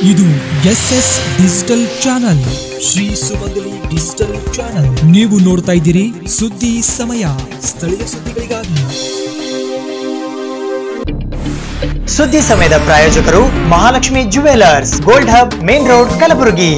ಇದು S S digital channel Shri Sumangali digital channel ನೀವು ನೋಡ್ತಾ ಇದ್ದೀರಿ ಸುದ್ದಿ ಸಮಯ ಸ್ಥಳೀಯ ಸುದ್ದಿಗಳಿಗಾಗಿ ಸುದ್ದಿ ಸಮಯದ ಪ್ರಾಯೋಜಕರು Mahalakshmi jewellers gold hub main road Kalaburagi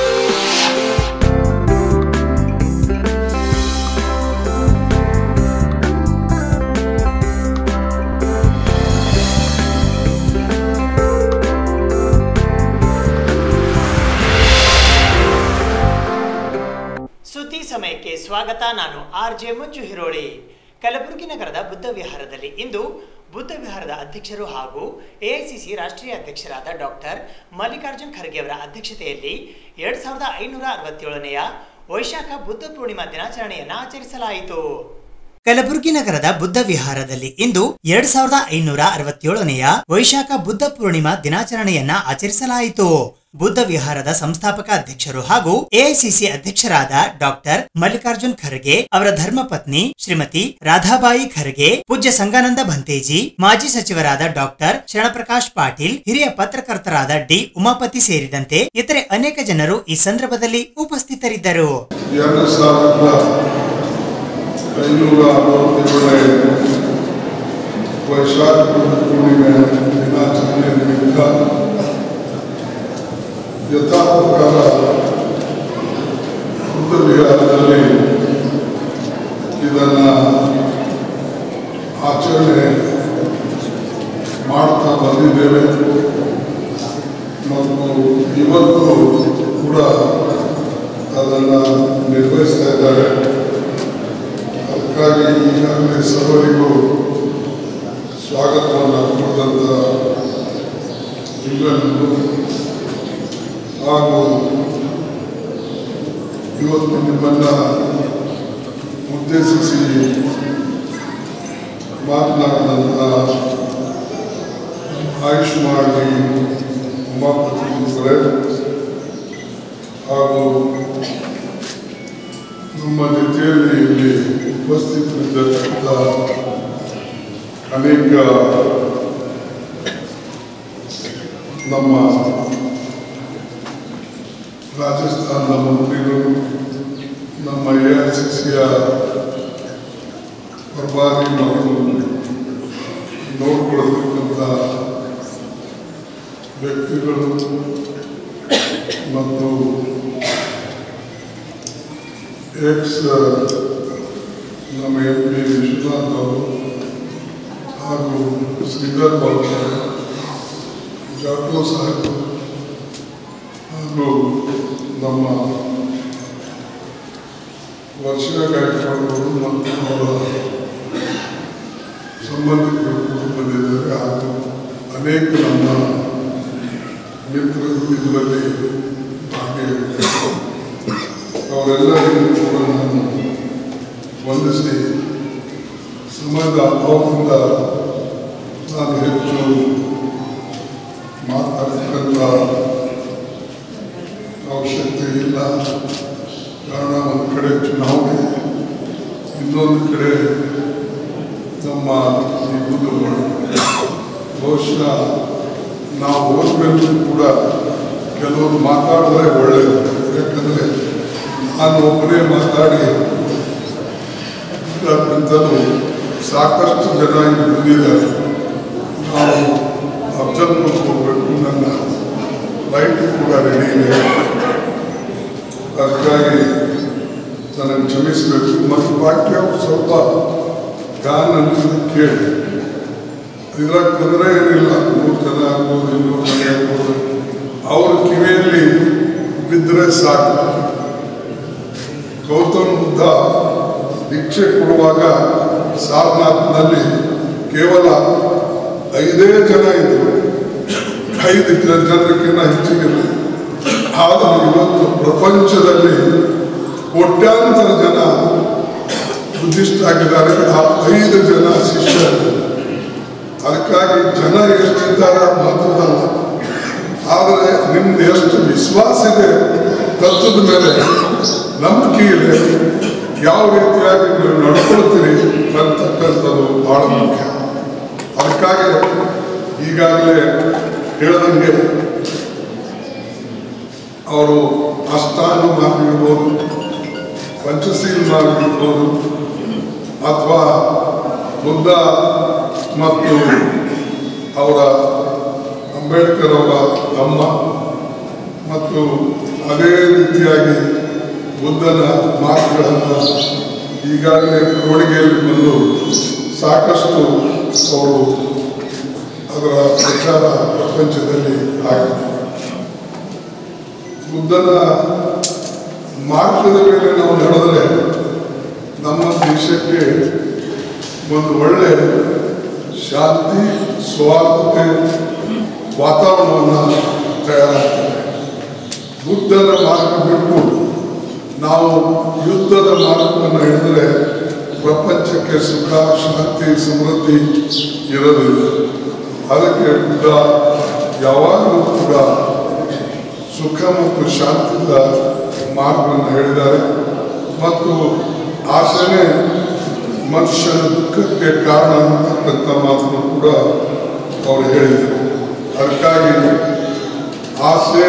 ಸುದ್ದಿ ಸಮಯಕ್ಕೆ ಸ್ವಾಗತ ನಾನು ಆರ್ ಜೆ ಮಂಜು ಹಿರೋಳಿ ಕಲಬುರಗಿ ನಗರದ ಬುದ್ಧ ವಿಹಾರದಲ್ಲಿ ಇಂದು ಬುದ್ಧ ವಿಹಾರದ ಅಧ್ಯಕ್ಷರು ಹಾಗೂ ಎಐಸಿಸಿ ರಾಷ್ಟ್ರೀಯ ಅಧ್ಯಕ್ಷರಾದ ಡಾಕ್ಟರ್ ಮಲ್ಲಿಕಾರ್ಜುನ್ ಖರ್ಗೆ ಅವರ ಅಧ್ಯಕ್ಷತೆಯಲ್ಲಿ ಎರಡ್ ಸಾವಿರದ ಐನೂರ ಅರವತ್ತೇಳನೆಯ ವೈಶಾಖ ಬುದ್ಧ ಪೂರ್ಣಿಮಾ ದಿನಾಚರಣೆಯನ್ನು ಆಚರಿಸಲಾಯಿತು ಕಲಬುರಗಿ ನಗರದ ಬುದ್ಧ ವಿಹಾರದಲ್ಲಿ ಇಂದು ಎರಡ್ ಸಾವಿರದ ಐನೂರ ಅರವತ್ತೇಳನೆಯ ವೈಶಾಖ ಬುದ್ಧ ಪೂರ್ಣಿಮಾ ದಿನಾಚರಣೆಯನ್ನ ಆಚರಿಸಲಾಯಿತು ಬುದ್ಧ ವಿಹಾರದ ಸಂಸ್ಥಾಪಕ ಅಧ್ಯಕ್ಷರು ಹಾಗೂ ಎಐಸಿಸಿ ಅಧ್ಯಕ್ಷರಾದ ಡಾಕ್ಟರ್ ಮಲ್ಲಿಕಾರ್ಜುನ್ ಖರ್ಗೆ ಅವರ ಧರ್ಮಪತ್ನಿ ಶ್ರೀಮತಿ ರಾಧಾಬಾಯಿ ಖರ್ಗೆ ಪೂಜ್ಯ ಸಂಗಾನಂದ ಭಂತೇಜಿ ಮಾಜಿ ಸಚಿವರಾದ ಡಾಕ್ಟರ್ ಶರಣಪ್ರಕಾಶ್ ಪಾಟೀಲ್ ಹಿರಿಯ ಪತ್ರಕರ್ತರಾದ ಡಿ ಉಮಾಪತಿ ಸೇರಿದಂತೆ ಇತರೆ ಅನೇಕ ಜನರು ಈ ಸಂದರ್ಭದಲ್ಲಿ ಉಪಸ್ಥಿತರಿದ್ದರು ಎರಡು ಸಾವಿರದ ಐನೂರ ಅರವತ್ತೇಳನೇ ವೈಶಾಖ ಪೂರ್ಣಿಮೆ ದಿನಾಚರಣೆ ನಿಮಿತ್ತ ಯಥಾ ಪ್ರಕಾರ ಬುದ್ಧ ವಿಹಾರದಲ್ಲಿ ಇದನ್ನು ಆಚರಣೆ ಮಾಡ್ತಾ ಬಂದಿದ್ದೇವೆ ಮತ್ತು ಇವತ್ತು ಕೂಡ ಅದನ್ನು ನಿರ್ವಹಿಸ್ತಾ ಇದ್ದಾರೆ ಅದಕ್ಕಾಗಿ ಈಗಾಗಲೇ ಸರ್ವರಿಗೂ ಸ್ವಾಗತವನ್ನು ಕೊಡಿದಂಥ ಎಲ್ಲರಿಗೂ ಹಾಗೂ ಇವತ್ತು ನಿಮ್ಮನ್ನು ಉದ್ದೇಶಿಸಿ ಮಾತನಾಡಿದಂಥ ಆಯುಷ್ಮಾನ್ ಉಮಾಪತಿ ಅವರೇ ಹಾಗೂ ನಮ್ಮ ಜೊತೆಯಲ್ಲಿ ಇಲ್ಲಿ ಉಪಸ್ಥಿತರಿದ್ದಕ್ಕಂಥ ಅನೇಕ ನಮ್ಮ ರಾಜಸ್ಥಾನದ ಮಂತ್ರಿಗಳು ನಮ್ಮ ಎ ಐ ಸಿ ಸಿಯ ಪ್ರಭಾರಿ ಮತ್ತು ನೋಡ್ಕೊಳ್ತಕ್ಕಂಥ ವ್ಯಕ್ತಿಗಳು ಮತ್ತು ಎಕ್ಸ್ ನಮ್ಮ ಎಂ ಪಿ ವಿಶ್ವನಾಥ್ ಅವರು ಹಾಗೂ ಶ್ರೀಧರ್ ಬಾಬು ಜಾಟೋ ಸಾಹೇಬ್ ಹಾಗೂ ನಮ್ಮ ವರ್ಷ ಗಾಯಕವಾಡ್ ಅವರು ಮತ್ತು ಅವರ ಸಂಬಂಧಿಕರು ಕೂಡ ಬಂದಿದ್ದಾರೆ ಹಾಗೂ ಅನೇಕ ನಮ್ಮ ಮಿತ್ರರು ಇದರಲ್ಲಿ ಭಾಗಿಯಾಗಿದ್ದಾರೆ ಅವರೆಲ್ಲರಿಗೂ ಕೂಡ ನಾನು ವಂದಿಸಿ ಸಮಯದ ಅಭಾವದಿಂದ ನಾನು ಹೆಚ್ಚು ಮಾತಾಡತಕ್ಕಂಥ ಅವಶ್ಯಕತೆ ಇಲ್ಲ ಕಾರಣ ಒಂದು ಕಡೆ ಚುನಾವಣೆ ಇನ್ನೊಂದು ಕಡೆ ನಮ್ಮ ಈ ಬುದ್ಧಗಳು ಬಹುಶಃ ನಾವು ಓದ್ಬೇಕು ಕೂಡ ಕೆಲವರು ಮಾತಾಡಿದ್ರೆ ಒಳ್ಳೆಯದು ಯಾಕಂದರೆ ನಾನು ಒಬ್ಬನೇ ಮಾತಾಡಿ ಅದಕ್ಕಿಂತಲೂ ಸಾಕಷ್ಟು ಜನ ಇಲ್ಲಿ ಬಂದಿದ್ದಾರೆ ನಾವು ಅಬ್ಸರ್ವ್ ಹೋಗಬೇಕು ನನ್ನ ಲೈಟ್ ಕೂಡ ರೆಡಿ ಇದೆ ಅದಕ್ಕಾಗಿ ನನಗೆ ಕ್ಷಮಿಸಬೇಕು ಮತ್ತು ವಾಕ್ಯ ಸ್ವಲ್ಪ ಗಾನ ಅನ್ನೋದನ್ನ ಕೇಳಿ ಇದ್ರಾಗ ತೊಂದರೆ ಏನಿಲ್ಲ ಮೂರು ಜನ ಆಗ್ಬೋದು ಇನ್ನೂರು ಜನ ಆಗ್ಬೋದು ಅವ್ರ ಕಿವಿಯಲ್ಲಿ ಬಿದ್ದರೆ ಸಾಕು ಗೌತಮ್ ಬುದ್ಧ ದೀಕ್ಷೆ ಕೊಡುವಾಗ ಸಾರನಾಥ್ನಲ್ಲಿ ಕೇವಲ ಐದೇ ಜನ ಇದ್ದರು ಐದು ಜನ ಜನಕ್ಕಿಂತ ಹೆಚ್ಚಿಗಿಲ್ಲ ಆದರೆ ಇವತ್ತು ಪ್ರಪಂಚದಲ್ಲಿ ಕೋಟ್ಯಾಂತರ ಜನ ಬುದ್ಧಿಸ್ಟ್ ಆಗಿದ್ದಾರೆ ಆ ಐದು ಜನ ಶಿಷ್ಯರು ಅದಕ್ಕಾಗಿ ಜನ ಎಷ್ಟಿದ್ದಾರೆ ಮಹತ್ವದಲ್ಲ ಆದರೆ ನಿಮ್ದು ಎಷ್ಟು ವಿಶ್ವಾಸ ಇದೆ ತತ್ವದ ಮೇಲೆ ನಂಬಿಕೆ ಇದೆ ಯಾವ ರೀತಿಯಾಗಿ ನೀವು ನಡ್ಕೊಳ್ತೀರಿ ಅಂತಕ್ಕಂಥದ್ದು ಬಹಳ ಮುಖ್ಯ ಅದಕ್ಕಾಗಿ ಈಗಾಗಲೇ ಹೇಳ್ದಂಗೆ ಅವರು ಅಷ್ಟಾಂಗ ಮಾರ್ಗ ಇರ್ಬೋದು ಪಂಚಶೀಲ ಮಾರ್ಗ ಇರ್ಬೋದು ಅಥವಾ ಬುದ್ಧ ಮತ್ತು ಅವರ ಅಂಬೇಡ್ಕರ್ ಅವರ ತಮ್ಮ ಮತ್ತು ಅದೇ ರೀತಿಯಾಗಿ ಬುದ್ಧನ ಮಾತುಗಳನ್ನು ಈಗಾಗಲೇ ಕೊಡುಗೆಯಲ್ಲಿ ಬಂದು ಸಾಕಷ್ಟು ಅವರು ಅದರ ಪ್ರಚಾರ ಪ್ರಪಂಚದಲ್ಲಿ ಆಗಿದೆ ಬುದ್ಧನ ಮಾರ್ಗದ ಮೇಲೆ ನಾವು ನಡೆದರೆ ನಮ್ಮ ದೇಶಕ್ಕೆ ಒಂದು ಒಳ್ಳೆ ಶಾಂತಿ ಸ್ವಾರ್ಥತೆ ವಾತಾವರಣವನ್ನು ತಯಾರಾಗ್ತದೆ ಬುದ್ಧನ ಮಾರ್ಗ ಬಿಟ್ಟು ನಾವು ಯುದ್ಧದ ಮಾರ್ಗವನ್ನು ಹಿಡಿದರೆ ಪ್ರಪಂಚಕ್ಕೆ ಸುಖ ಶಾಂತಿ ಸಮೃದ್ಧಿ ಇರೋದಿಲ್ಲ ಅದಕ್ಕೆ ಬುದ್ಧ ಯಾವಾಗಲೂ ಕೂಡ ಸುಖ ಮತ್ತು ಶಾಂತಿಯ ಮಾರ್ಗವನ್ನು ಹೇಳಿದ್ದಾರೆ ಮತ್ತು ಆಸೆನೇ ಮನುಷ್ಯನ ದುಃಖಕ್ಕೆ ಕಾರಣ ಅಂತಕ್ಕಂಥ ಮಾತನ್ನು ಕೂಡ ಅವರು ಹೇಳಿದ್ದಾರೆ ಅದಕ್ಕಾಗಿ ಆಸೆ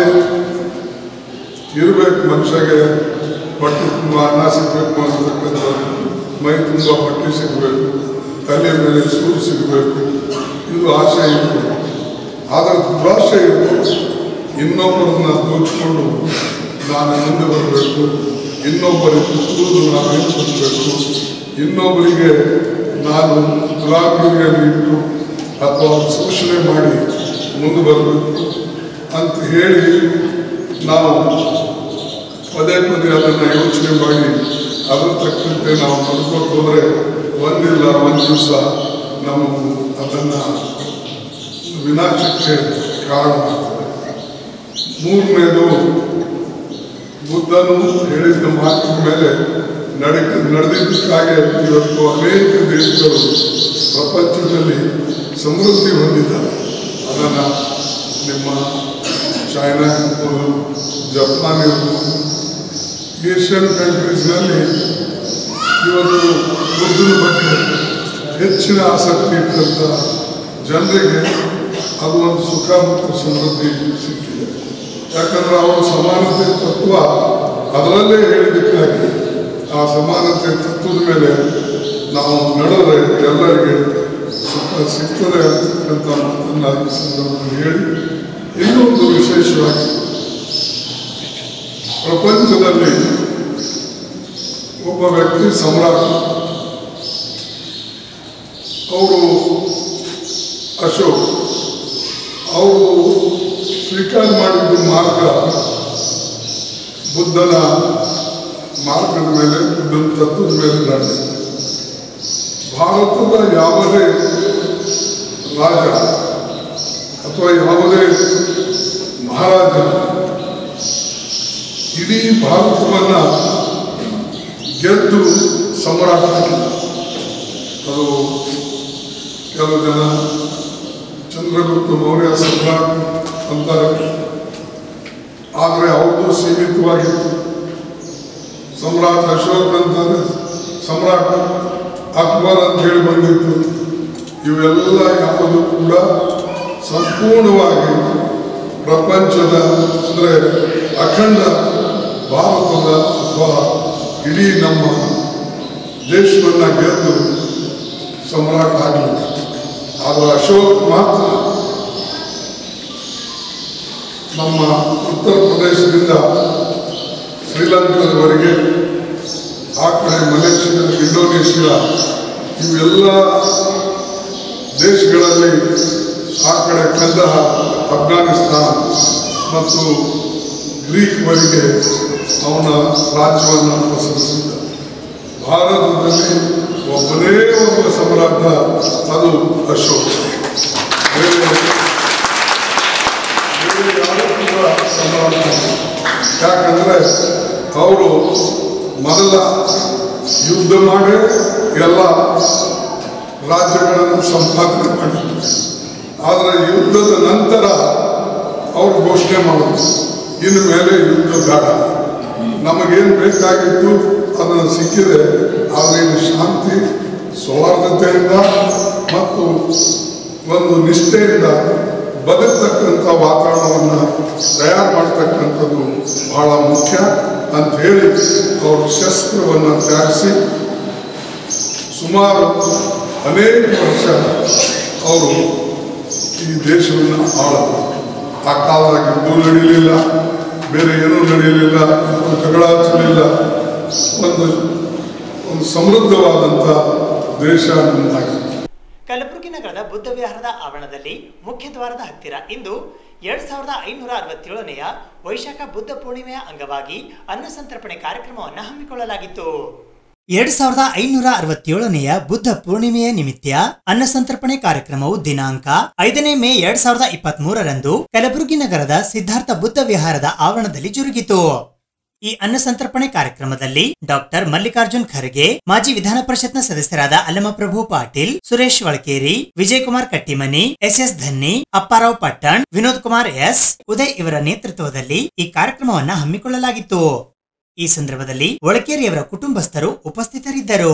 ಇರಬೇಕು ಮನುಷ್ಯಗೆ ಬಟ್ಟೆ ತುಂಬ ಅನ್ನ ಸಿಗಬೇಕು ಅನ್ನತಕ್ಕಂಥ ಮೈ ತುಂಬ ಬಟ್ಟೆ ಸಿಗಬೇಕು ತಲೆ ಮೇಲೆ ಸೂರು ಸಿಗಬೇಕು ಇದು ಆಸೆ ಇರಬೇಕು ಆದರೆ ದುರಾಶೆ ಇರಬೇಕು ಇನ್ನೊಬ್ಬರನ್ನ ದೋಚಿಕೊಂಡು ನಾನು ಮುಂದೆ ಬರಬೇಕು ಇನ್ನೊಬ್ಬರಿಗೆ ಕೂದು ನಾನು ಬರಬೇಕು ಇನ್ನೊಬ್ಬರಿಗೆ ನಾನು ಗುಲಾಬಿಯಲ್ಲಿ ಇಟ್ಟು ಅಥವಾ ಅವ್ರ ಶೋಷಣೆ ಮಾಡಿ ಮುಂದೆ ಬರಬೇಕು ಅಂತ ಹೇಳಿ ನಾವು ಪದೇ ಪದೇ ಅದನ್ನು ಯೋಚನೆ ಮಾಡಿ ಅದ್ರ ತಕ್ಕಂತೆ ನಾವು ನಡ್ಕೊಂಡು ಹೋದರೆ ಒಂದಿಲ್ಲ ಒಂದು ದಿವಸ ನಾವು ಅದನ್ನು ವಿನಾಶಕ್ಕೆ ಕಾರಣ ಆಗ್ತದೆ ಮೂರನೇದು ಬುದ್ಧನು ಹೇಳಿದ ಮಾತಿನ ಮೇಲೆ ನಡೆ ನಡೆದಿದ್ದಕ್ಕಾಗಿ ಇವತ್ತು ಅನೇಕ ದೇಶಗಳು ಪ್ರಪಂಚದಲ್ಲಿ ಸಮೃದ್ಧಿ ಹೊಂದಿದ್ದಾರೆ ಅದನ್ನು ನಿಮ್ಮ ಚೈನಾ ಇರ್ಬೋದು ಜಪಾನ್ ಇರ್ಬೋದು ಏಷ್ಯನ್ ಕಂಟ್ರೀಸ್ನಲ್ಲಿ ಇವತ್ತು ಬುದ್ಧನ ಬಗ್ಗೆ ಹೆಚ್ಚಿನ ಆಸಕ್ತಿ ಇಟ್ಟಂಥ ಜನರಿಗೆ ಅದು ಒಂದು ಸುಖ ಮತ್ತು ಸಮೃದ್ಧಿ ಸಿಕ್ಕಿದೆ ಯಾಕಂದ್ರೆ ಅವರ ಸಮಾನತೆ ತತ್ವ ಅದರಲ್ಲೇ ಹೇಳಿದ್ದಕ್ಕಾಗಿ ಆ ಸಮಾನತೆ ತತ್ವದ ಮೇಲೆ ನಾವು ನಡೆದ್ರೆ ಎಲ್ಲರಿಗೆ ಸುಖ ಸಿಗ್ತದೆ ಅಂತಕ್ಕಂಥ ಮಾತನ್ನು ಈ ಸಂದರ್ಭದಲ್ಲಿ ಹೇಳಿ ಇನ್ನೊಂದು ವಿಶೇಷವಾಗಿ ಪ್ರಪಂಚದಲ್ಲಿ ಒಬ್ಬ ವ್ಯಕ್ತಿ ಸಮ್ರಾಟ ಅವರು ಅಶೋಕ್ ಅವರು ಸ್ವೀಕಾರ ಮಾಡಿದ್ದು ಮಾರ್ಗ ಬುದ್ಧನ ಮಾರ್ಗದ ಮೇಲೆ ಬುದ್ಧನ ತತ್ವದ ಮೇಲೆ ನಡೆದಿದೆ ಭಾರತದ ಯಾವುದೇ ರಾಜ ಅಥವಾ ಯಾವುದೇ ಮಹಾರಾಜ ಇಡೀ ಭಾರತವನ್ನ ಗೆದ್ದು ಸಮ್ರಾಟ ಆಗಿಲ್ಲ ಅದು ಕೆಲವು ಜನ ಚಂದ್ರಗುಪ್ತ ಮೌರ್ಯ ಸಮ್ರಾಟ್ ಅಂತಾರೆ ಆದರೆ ಅವ್ರದ್ದು ಸೀಮಿತವಾಗಿತ್ತು ಸಮ್ರಾಟ್ ಅಶೋಕ್ ಅಂತಾರೆ ಸಮ್ರಾಟ್ ಅಕ್ಬರ್ ಅಂತ ಹೇಳಿ ಬಂದಿತ್ತು ಇವೆಲ್ಲ ಯಾವುದು ಕೂಡ ಸಂಪೂರ್ಣವಾಗಿ ಪ್ರಪಂಚದ ಅಂದರೆ ಅಖಂಡ ಭಾರತದ ಅಥವಾ ಇಡೀ ನಮ್ಮ ದೇಶವನ್ನು ಗೆದ್ದು ಸಮ್ರಾಟ ಆಗಲಿಲ್ಲ ಆದರೆ ಅಶೋಕ್ ಮಾತ್ರ ನಮ್ಮ ಉತ್ತರ ಪ್ರದೇಶದಿಂದ ಶ್ರೀಲಂಕಾದವರೆಗೆ ಆ ಕಡೆ ಮಲೇಷಿಯಾ ಇಂಡೋನೇಷಿಯಾ ಇವೆಲ್ಲ ದೇಶಗಳಲ್ಲಿ ಆ ಕಡೆ ಕಂದಹಾರ್ ಅಫ್ಘಾನಿಸ್ತಾನ್ ಮತ್ತು ಗ್ರೀಕ್ವರೆಗೆ ಅವನ ರಾಜ್ಯವನ್ನು ಪಸರಿಸಿದ್ದ ಭಾರತದಲ್ಲಿ ಒಬ್ಬನೇ ಒಬ್ಬ ಸಮ್ರಾಟ ಅದು ಅಶೋಕ ಬೇರೆ ಬೇರೆ ಯಾರೂ ಕೂಡ ಸಮ್ರಾಟ ಇಲ್ಲ. ಯಾಕಂದ್ರೆ ಅವರು ಮೊದಲ ಯುದ್ಧ ಮಾಡಿ ಎಲ್ಲ ರಾಜ್ಯಗಳನ್ನು ಸಂಪಾದನೆ ಮಾಡಿದ್ರು ಆದರೆ ಯುದ್ಧದ ನಂತರ ಅವರು ಘೋಷಣೆ ಮಾಡಿದ್ರು ಇನ್ನು ಮೇಲೆ ಯುದ್ಧ ಬೇಡ ನಮಗೇನು ಬೇಕಾಗಿತ್ತು ಅದನ್ನು ಸಿಕ್ಕಿದೆ ಆದರೆ ಇದು ಶಾಂತಿ ಸೌಹಾರ್ದತೆಯಿಂದ ಮತ್ತು ಒಂದು ನಿಷ್ಠೆಯಿಂದ ಬದುಕ್ತಕ್ಕಂಥ ವಾತಾವರಣವನ್ನು ತಯಾರು ಮಾಡ್ತಕ್ಕಂಥದ್ದು ಬಹಳ ಮುಖ್ಯ ಅಂತ ಹೇಳಿ ಅವರು ಶಸ್ತ್ರವನ್ನು ತ್ಯಾಗಿಸಿ ಸುಮಾರು ಅನೇಕ ವರ್ಷ ಅವರು ಈ ದೇಶವನ್ನು ಆಳರು ಆ ಕಾಲದಾಗ ಯುದ್ಧ ನಡೀಲಿಲ್ಲ ಬೇರೆ ಏನೂ ನಡೀಲಿಲ್ಲ ಯಾರು ಜಗಳ ಹಚ್ಚಲಿಲ್ಲ ಒಂದು ಒಂದು ಸಮೃದ್ಧವಾದಂಥ ದೇಶ ನಮ್ಮದಾಗಿತ್ತು ಕಲಬುರಗಿ ನಗರದ ಬುದ್ಧ ವಿಹಾರದ ಆವರಣದಲ್ಲಿ ಮುಖ್ಯ ದ್ವಾರದ ಹತ್ತಿರ ಇಂದು ಎರಡ್ ಸಾವಿರದ ಐನೂರ ಅರವತ್ತೇಳನೆಯ ವೈಶಾಖ ಬುದ್ಧ ಪೂರ್ಣಿಮೆಯ ಅಂಗವಾಗಿ ಅನ್ನ ಸಂತರ್ಪಣೆ ಕಾರ್ಯಕ್ರಮವನ್ನು ಹಮ್ಮಿಕೊಳ್ಳಲಾಗಿತ್ತು ಎರಡ್ ಸಾವಿರದ ಐನೂರ ಅರವತ್ತೇಳನೆಯ ಬುದ್ಧ ಪೂರ್ಣಿಮೆಯ ನಿಮಿತ್ತ ಅನ್ನ ಸಂತರ್ಪಣೆ ಕಾರ್ಯಕ್ರಮವು ದಿನಾಂಕ ಐದನೇ ಮೇ ಎರಡ್ ಸಾವಿರದ ಇಪ್ಪತ್ತ್ ಮೂರರಂದು ಕಲಬುರಗಿ ನಗರದ ಸಿದ್ಧಾರ್ಥ ಬುದ್ಧ ವಿಹಾರದ ಆವರಣದಲ್ಲಿ ಜರುಗಿತು ಈ ಅನ್ನ ಸಂತರ್ಪಣೆ ಕಾರ್ಯಕ್ರಮದಲ್ಲಿ ಡಾಕ್ಟರ್ ಮಲ್ಲಿಕಾರ್ಜುನ್ ಖರ್ಗೆ ಮಾಜಿ ವಿಧಾನ ಪರಿಷತ್ನ ಸದಸ್ಯರಾದ Allamaprabhu Patil Suresh Valakeri Vijay Kumar Kattimani S S Dhanni Apparao Pattan Vinod Kumar S Uday ಇವರ ನೇತೃತ್ವದಲ್ಲಿ ಈ ಕಾರ್ಯಕ್ರಮವನ್ನ ಹಮ್ಮಿಕೊಳ್ಳಲಾಗಿತ್ತು ಈ ಸಂದರ್ಭದಲ್ಲಿ ಒಳಕೇರಿಯವರ ಕುಟುಂಬಸ್ಥರು ಉಪಸ್ಥಿತರಿದ್ದರು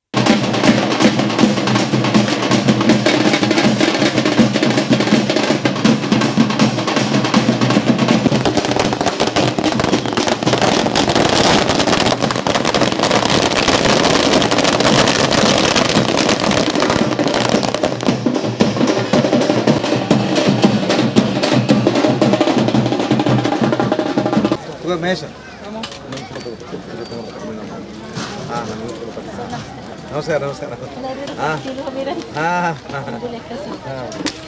ಇವಾಗ ಮಹೇಶ್ ಹಾಂ ನಮಸ್ಕಾರ ನಮಸ್ಕಾರ ಹಾಂ ಹಾಂ ಹಾಂ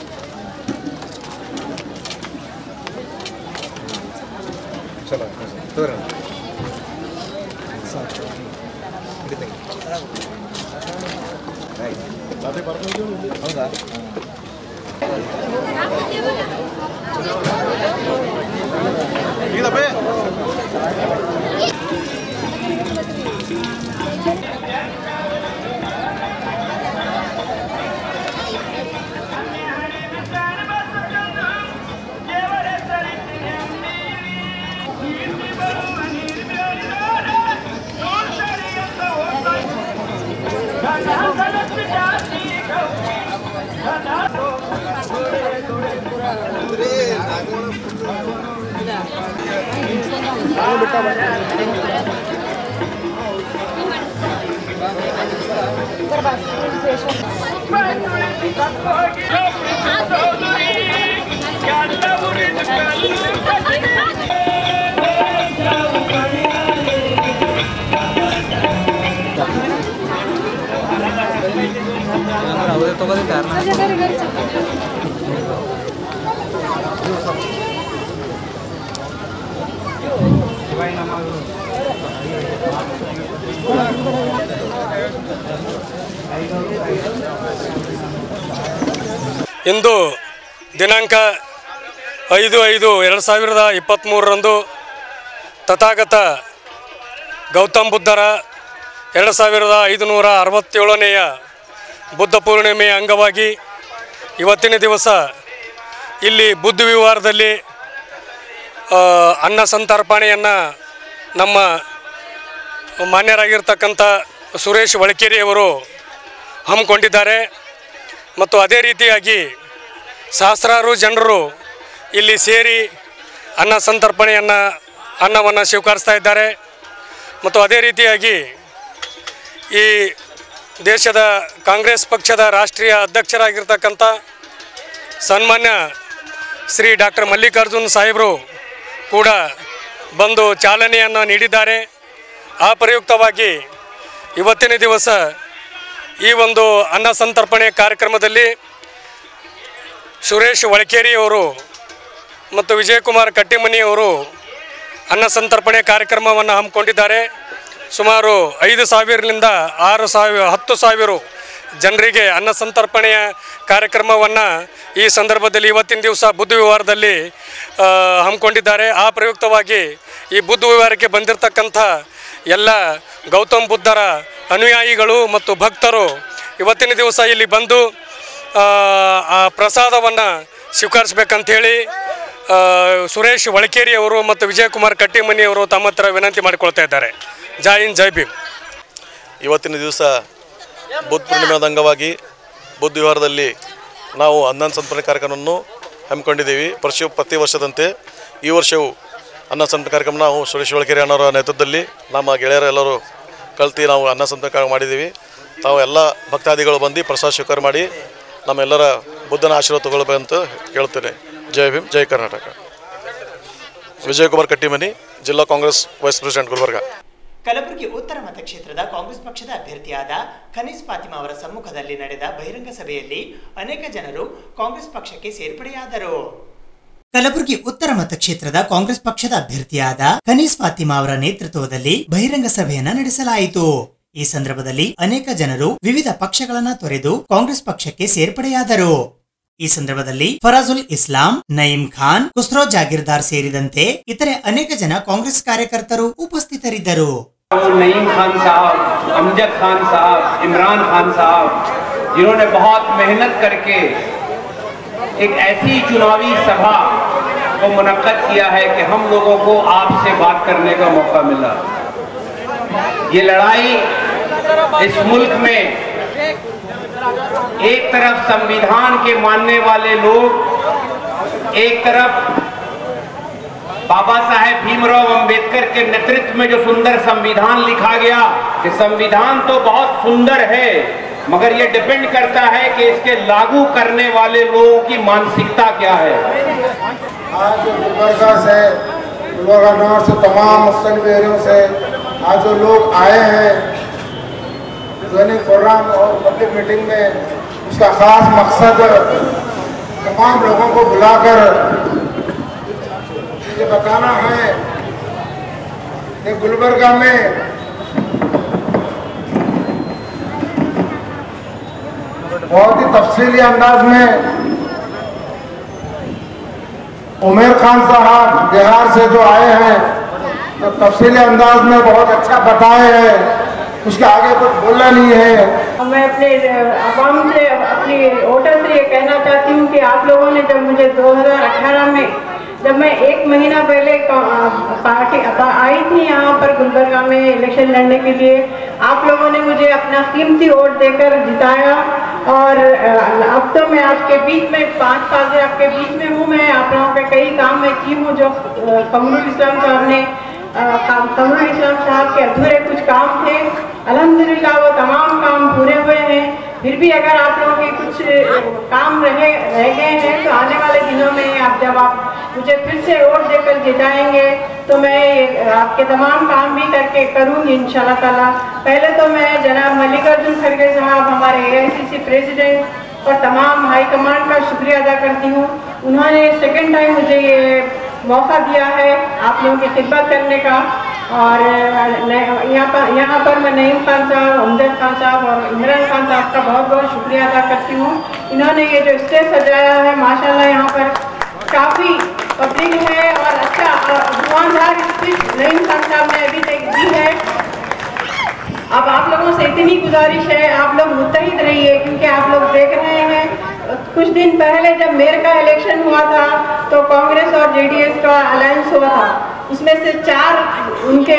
ಚಲೋ ತೋರಿ ಹೌದಾ ಇಂದು ದಿನಾಂಕ ಐದು ಐದು ಎರಡು ಸಾವಿರದ ಇಪ್ಪತ್ತ್ಮೂರರಂದು ತಥಾಗತ ಗೌತಮ್ ಬುದ್ಧರ ಎರಡು ಸಾವಿರದ ಐದುನೂರ ಅರವತ್ತೇಳನೆಯ ಬುದ್ಧ ಪೂರ್ಣಿಮೆಯ ಅಂಗವಾಗಿ ಇವತ್ತಿನ ದಿವಸ ಇಲ್ಲಿ ಬುದ್ಧ ವಿವಾರದಲ್ಲಿ ಆ, ಅನ್ನ ಸಂತರ್ಪಣೆಯನ್ನು ನಮ್ಮ ಮಾನ್ಯರಾಗಿರ್ತಕ್ಕಂಥ ಸುರೇಶ್ ವಳಕೇರಿಯವರು ಹಮ್ಮಿಕೊಂಡಿದ್ದಾರೆ ಮತ್ತು ಅದೇ ರೀತಿಯಾಗಿ ಸಹಸ್ರಾರು ಜನರು ಇಲ್ಲಿ ಸೇರಿ ಅನ್ನ ಸಂತರ್ಪಣೆಯನ್ನು ಅನ್ನವನ್ನು ಸ್ವೀಕರಿಸ್ತಾ ಇದ್ದಾರೆ ಮತ್ತು ಅದೇ ರೀತಿಯಾಗಿ ಈ ದೇಶದ ಕಾಂಗ್ರೆಸ್ ಪಕ್ಷದ ರಾಷ್ಟ್ರೀಯ ಅಧ್ಯಕ್ಷರಾಗಿರ್ತಕ್ಕಂಥ ಸನ್ಮಾನ್ಯ ಶ್ರೀ ಡಾಕ್ಟರ್ ಮಲ್ಲಿಕಾರ್ಜುನ್ ಸಾಹೇಬರು ಕೂಡ ಬಂದು ಚಾಲನೆಯನ್ನು ನೀಡಿದ್ದಾರೆ ಆ ಪ್ರಯುಕ್ತವಾಗಿ ಇವತ್ತಿನ ದಿವಸ ಈ ಒಂದು ಅನ್ನ ಸಂತರ್ಪಣೆ ಕಾರ್ಯಕ್ರಮದಲ್ಲಿ ಸುರೇಶ್ ವಳಕೇರಿಯವರು ಮತ್ತು ವಿಜಯಕುಮಾರ್ ಕಟ್ಟಿಮನಿಯವರು ಅನ್ನ ಸಂತರ್ಪಣೆ ಕಾರ್ಯಕ್ರಮವನ್ನು ಹಮ್ಮಿಕೊಂಡಿದ್ದಾರೆ ಸುಮಾರು ಐದು ಸಾವಿರದಿಂದ ಆರು ಸಾವಿರ ಹತ್ತು ಸಾವಿರ ಜನರಿಗೆ ಅನ್ನ ಸಂತರ್ಪಣೆಯ ಕಾರ್ಯಕ್ರಮವನ್ನು ಈ ಸಂದರ್ಭದಲ್ಲಿ ಇವತ್ತಿನ ದಿವಸ ಬುದ್ಧ ವಿವಾರದಲ್ಲಿ ಆ, ಹಮ್ಮಿಕೊಂಡಿದ್ದಾರೆ ಆ ಪ್ರಯುಕ್ತವಾಗಿ ಈ ಬುದ್ಧ ವಿವಾರಕ್ಕೆ ಬಂದಿರತಕ್ಕಂಥ ಎಲ್ಲ ಗೌತಮ್ ಬುದ್ಧರ ಅನುಯಾಯಿಗಳು ಮತ್ತು ಭಕ್ತರು ಇವತ್ತಿನ ದಿವಸ ಇಲ್ಲಿ ಬಂದು ಆ, ಆ ಪ್ರಸಾದವನ್ನು ಸ್ವೀಕರಿಸ್ಬೇಕಂಥೇಳಿ ಆ, ಸುರೇಶ್ ವಳಕೇರಿ ಅವರು ಮತ್ತು ವಿಜಯಕುಮಾರ್ ಕಟ್ಟಿಮನಿ ಅವರು ತಮ್ಮ ಹತ್ರ ವಿನಂತಿ ಮಾಡಿಕೊಳ್ತಾ ಇದ್ದಾರೆ ಜೈ ಹಿಂದ್ ಜೈ ಭೀಮ್ ಇವತ್ತಿನ ದಿವಸ ಬುದ್ಧ ಪೂರ್ಣಿಮೆಯ ಅಂಗವಾಗಿ ಬುದ್ಧ ವಿಹಾರದಲ್ಲಿ ನಾವು ಹನ್ನೊಂದು ಸಂತರ್ಪಣೆ ಕಾರ್ಯಕ್ರಮವನ್ನು ಹಮ್ಮಿಕೊಂಡಿದ್ದೀವಿ ವರ್ಷ ಪ್ರತಿ ವರ್ಷದಂತೆ ಈ ವರ್ಷವೂ ಅನ್ನ ಸಂತ ಕಾರ್ಯಕ್ರಮ ನಾವು ಸುರೇಶ್ ಒಳಕೆರೆ ಅನ್ನೋರ ನೇತೃತ್ವದಲ್ಲಿ ನಮ್ಮ ಗೆಳೆಯರೆಲ್ಲರೂ ಕಲ್ತು ನಾವು ಅನ್ನ ಸಂತ ಕಾರ್ಯ ಮಾಡಿದ್ದೀವಿ ತಾವು ಎಲ್ಲ ಭಕ್ತಾದಿಗಳು ಬಂದು ಪ್ರಸಾದ ಸ್ವೀಕಾರ ಮಾಡಿ ನಮ್ಮೆಲ್ಲರ ಬುದ್ಧನ ಆಶೀರ್ವಾದ ತಗೊಳ್ಬೇಕಂತ ಹೇಳ್ತೇನೆ ಜೈ ಭೀಮ್ ಜೈ ಕರ್ನಾಟಕ ವಿಜಯಕುಮಾರ್ ಕಟ್ಟಿಮನಿ ಜಿಲ್ಲಾ ಕಾಂಗ್ರೆಸ್ ವೈಸ್ ಪ್ರೆಸಿಡೆಂಟ್ ಗುಲ್ಬರ್ಗ ಕಲಬುರಗಿ ಉತ್ತರ ಮತಕ್ಷೇತ್ರದ ಕಾಂಗ್ರೆಸ್ ಪಕ್ಷದ ಅಭ್ಯರ್ಥಿಯಾದ ಖನೀಸ್ ಫಾತಿಮಾ ಅವರ ಸಮ್ಮುಖದಲ್ಲಿ ನಡೆದ ಬಹಿರಂಗ ಸಭೆಯಲ್ಲಿ ಅನೇಕ ಜನರು ಕಾಂಗ್ರೆಸ್ ಪಕ್ಷಕ್ಕೆ ಸೇರ್ಪಡೆಯಾದರು ಕಲಬುರಗಿ ಉತ್ತರ ಮತಕ್ಷೇತ್ರದ ಕಾಂಗ್ರೆಸ್ ಪಕ್ಷದ ಅಭ್ಯರ್ಥಿಯಾದ ಖನೀಸ್ ಫಾತಿಮಾ ಅವರ ನೇತೃತ್ವದಲ್ಲಿ ಬಹಿರಂಗ ಸಭೆಯನ್ನ ನಡೆಸಲಾಯಿತು ಈ ಸಂದರ್ಭದಲ್ಲಿ ಅನೇಕ ಜನರು ವಿವಿಧ ಪಕ್ಷಗಳನ್ನ ತೊರೆದು ಕಾಂಗ್ರೆಸ್ ಪಕ್ಷಕ್ಕೆ ಸೇರ್ಪಡೆಯಾದರು ಈ ಸಂದರ್ಭದಲ್ಲಿ ಫರಾಜುಲ್ ಇಸ್ಲಾಂ ನಯೀಂ ಖಾನ್ ಖುಸ್ರೋ ಜಾಗೀರ್ದಾರ್ ಸೇರಿದಂತೆ ಇತರೆ ಅನೇಕ ಜನ ಕಾಂಗ್ರೆಸ್ ಕಾರ್ಯಕರ್ತರು ಉಪಸ್ಥಿತರಿದ್ದರು वो नईम खान साहब अमजद खान साहब इमरान खान साहब जिन्होंने बहुत मेहनत करके एक ऐसी चुनावी सभा को मुनक्कद किया है कि हम लोगों को आपसे बात करने का मौका मिला ये लड़ाई इस मुल्क में एक तरफ संविधान के मानने वाले लोग एक तरफ बाबा साहेब भीमराव अंबेडकर के नेतृत्व में जो सुंदर संविधान लिखा गया कि संविधान तो बहुत सुंदर है मगर ये डिपेंड करता है कि इसके लागू करने वाले लोगों की मानसिकता क्या है आज गुलबर्गा से गुलबर्गा नॉर्थ से तमाम मुख्तलिफ एरियों से आज जो लोग आए हैं ज्वाइनिंग प्रोग्राम और पब्लिक मीटिंग में उसका खास मकसद तमाम लोगों को बुलाकर ये बताना है कि गुलबर्गा में बहुत ही तफसीली अंदाज में उमेर खान साहब बिहार से जो आए हैं तो तफसीली अंदाज में बहुत अच्छा बताए हैं उसके आगे कुछ बोलना नहीं है मैं अपने आवाम से अपनी वोटर से ये कहना चाहती हूँ कि आप लोगों ने जब मुझे 2018 में जब मैं एक महीना पहले का- पार्टी आई थी यहाँ पर गुलबर्गा में इलेक्शन लड़ने के लिए आप लोगों ने मुझे अपना कीमती वोट देकर जिताया और अ, अब तो मैं आपके बीच में पाँच साल से आपके बीच में हूँ मैं आप लोगों के कई काम मैं की हूँ जो अ, कमरुल इस्लाम साहब ने अ, काम- कमरुल इस्लाम साहब के अधूरे कुछ काम थे अल्हम्दुलिल्लाह वो तमाम काम पूरे हुए हैं फिर भी अगर आप लोगों के कुछ अ, काम रहे रह गए हैं तो आने वाले दिनों में आप जब आप मुझे फिर से वोट देकर जिताएंगे तो मैं ये, आपके तमाम काम भी करके करूंगी इंशाल्लाह ताला पहले तो मैं जनाब मल्लिकार्जुन खड़गे साहब हमारे एआईसीसी प्रेसिडेंट और तमाम हाई कमांड का शुक्रिया अदा करती हूँ उन्होंने सेकंड टाइम मुझे ये मौका दिया है आप लोगों की खिदमत करने का और अ, न- यहाँ पर यहाँ पर मैं नईम खान साहब अमजद खान साहब और इमरान खान साहब का बहुत बहुत शुक्रिया अदा करती हूँ इन्होंने ये जो स्टेज सजाया है माशाल्लाह यहाँ पर काफ़ी पब्लिक है और अच्छा अ, धुआंधार स्पीच नईम खान साहब ने अभी तक दी है अब आप लोगों से इतनी गुजारिश है आप लोग मुतहिद रहिए क्योंकि आप लोग देख रहे हैं कुछ दिन पहले जब मेयर का इलेक्शन हुआ था तो कांग्रेस और जेडीएस का अलायंस हुआ था उसमें से चार उनके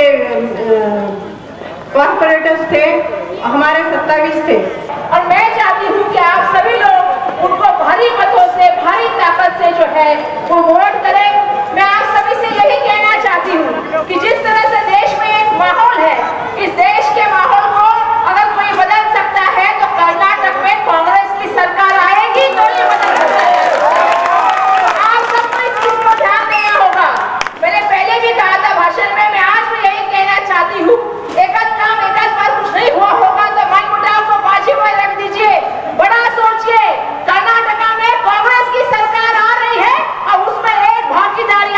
कॉर्पोरेटर्स थे हमारे सत्ताईस थे और मैं चाहती हूँ कि आप सभी लोग उनको भारी मतों से भारी ताकत से जो है वो वोट करें मैं आप सभी से यही कहना चाहती हूँ कि जिस तरह से देश में एक माहौल है इस देश के माहौल को अगर कोई बदल सकता है तो कर्नाटक में कांग्रेस की सरकार आएगी तो ये बदल सकता है आप सबको इस चीज को ध्यान देना होगा मैंने पहले भी कहा था भाषण में मैं आज भी यही कहना चाहती हूँ एकद काम एकद बार कुछ नहीं हुआ होगा तो मन मुटाव को बाजी में रख दीजिए बड़ा सोचिए कर्नाटका में कांग्रेस की सरकार आ रही है और उसमें एक भागीदारी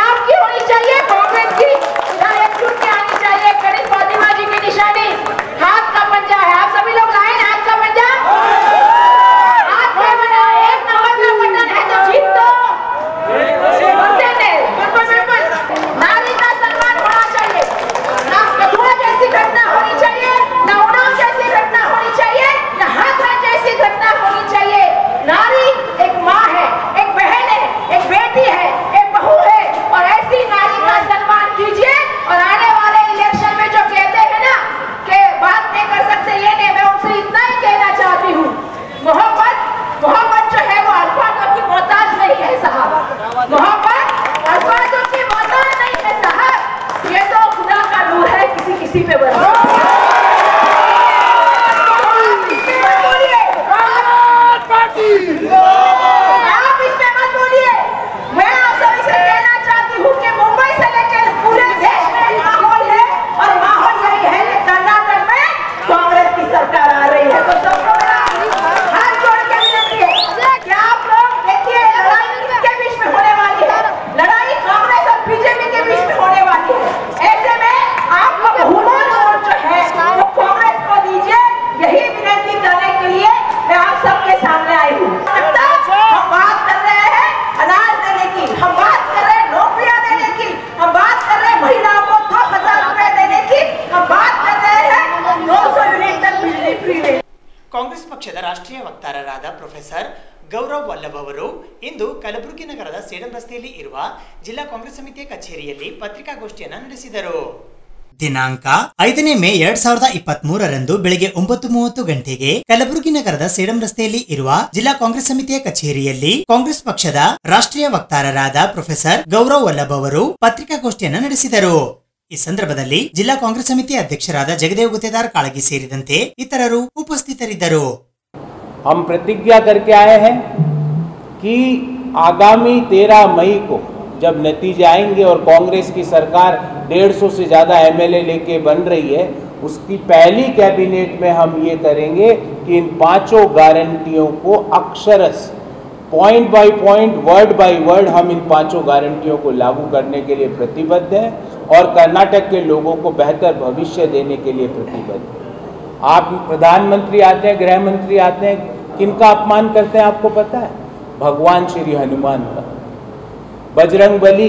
ವಕ್ತಾರರಾದ ಪ್ರೊಫೆಸರ್ ಗೌರವ್ ವಲ್ಲಭ್ ಅವರು ಇಂದು ಕಲಬುರಗಿ ನಗರದ ಸೇಡಂ ರಸ್ತೆಯಲ್ಲಿ ಇರುವ ಜಿಲ್ಲಾ ಕಾಂಗ್ರೆಸ್ ಸಮಿತಿಯ ಕಚೇರಿಯಲ್ಲಿ ಪತ್ರಿಕಾಗೋಷ್ಠಿಯನ್ನು ನಡೆಸಿದರು ದಿನಾಂಕ ಐದನೇ ಮೇ ಎರಡ್ ಸಾವಿರದ ಇಪ್ಪತ್ತ್ ಮೂರರಂದು ಬೆಳಗ್ಗೆ ಒಂಬತ್ತು ಮೂವತ್ತು ಗಂಟೆಗೆ ಕಲಬುರಗಿ ನಗರದ ಸೇಡಂ ರಸ್ತೆಯಲ್ಲಿ ಇರುವ ಜಿಲ್ಲಾ ಕಾಂಗ್ರೆಸ್ ಸಮಿತಿಯ ಕಚೇರಿಯಲ್ಲಿ ಕಾಂಗ್ರೆಸ್ ಪಕ್ಷದ ರಾಷ್ಟ್ರೀಯ ವಕ್ತಾರರಾದ ಪ್ರೊಫೆಸರ್ ಗೌರವ್ ವಲ್ಲಭ್ ಅವರು ಪತ್ರಿಕಾಗೋಷ್ಠಿಯನ್ನು ನಡೆಸಿದರು ಈ ಸಂದರ್ಭದಲ್ಲಿ ಜಿಲ್ಲಾ ಕಾಂಗ್ರೆಸ್ ಸಮಿತಿ ಅಧ್ಯಕ್ಷರಾದ ಜಗದೇವ್ ಗುತ್ತೇದಾರ್ ಕಾಳಗಿ ಸೇರಿದಂತೆ ಇತರರು ಉಪಸ್ಥಿತರಿದ್ದರು हम प्रतिज्ञा करके आए हैं कि आगामी 13 मई को जब नतीजे आएंगे और कांग्रेस की सरकार 150 से ज़्यादा एमएलए लेके बन रही है उसकी पहली कैबिनेट में हम ये करेंगे कि इन पांचों गारंटियों को अक्षरस point by point word by word हम इन पांचों गारंटियों को लागू करने के लिए प्रतिबद्ध हैं और कर्नाटक के लोगों को बेहतर भविष्य देने के लिए प्रतिबद्ध हैं आप प्रधानमंत्री आते हैं गृह मंत्री आते हैं किनका अपमान करते हैं आपको पता है भगवान श्री हनुमान का बजरंग बली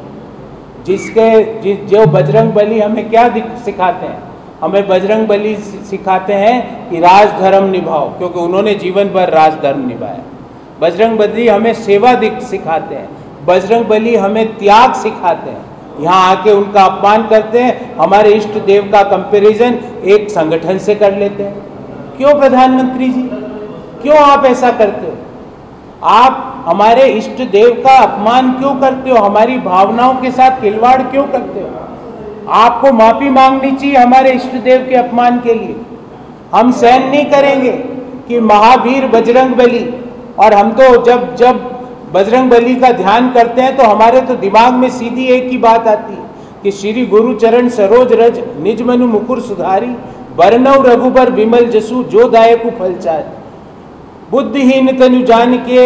जिसके जि, जो बजरंग बली हमें क्या दिख- सिखाते हैं हमें बजरंग बली सि- सिखाते हैं कि राज धर्म निभाओ क्योंकि उन्होंने जीवन भर राज धर्म निभाया बजरंग बली हमें सेवा दिख सिखाते हैं बजरंग बली हमें त्याग सिखाते हैं यहाँ आके उनका अपमान करते हैं हमारे इष्ट देव का कंपैरिजन एक संगठन से कर लेते हैं क्यों प्रधानमंत्री जी क्यों आप ऐसा करते हो आप हमारे इष्ट देव का अपमान क्यों करते हो हमारी भावनाओं के साथ खिलवाड़ क्यों करते हो आपको माफी मांगनी चाहिए हमारे इष्ट देव के अपमान के लिए हम सहन नहीं करेंगे कि महावीर बजरंग बली और हम तो जब जब बजरंग बली का ध्यान करते हैं तो हमारे तो दिमाग में सीधी एक ही बात आती है कि श्री गुरु चरण सरोज रज निज मनु मुकुर सुधारी बरनव रघुबर विमल जसु जो दायकु फलचारी बुद्धिहीन तनु जान के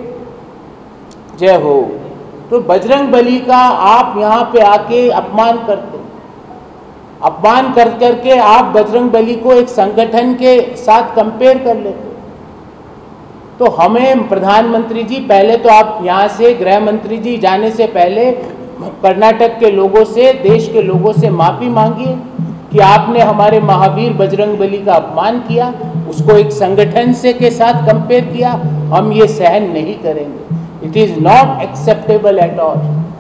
जय हो तो बजरंग बली का आप यहाँ पे आके अपमान करते हो। अपमान कर करके आप बजरंग बली को एक संगठन के साथ कंपेयर कर लेते हो तो हमें प्रधानमंत्री जी पहले तो आप यहाँ से गृह मंत्री जी जाने से पहले कर्नाटक के लोगों से देश के लोगों से माफी मांगिए कि आपने हमारे महावीर बजरंग बली का अपमान किया उसको एक संगठन से के साथ कंपेयर किया हम ये सहन नहीं करेंगे it is not acceptable at all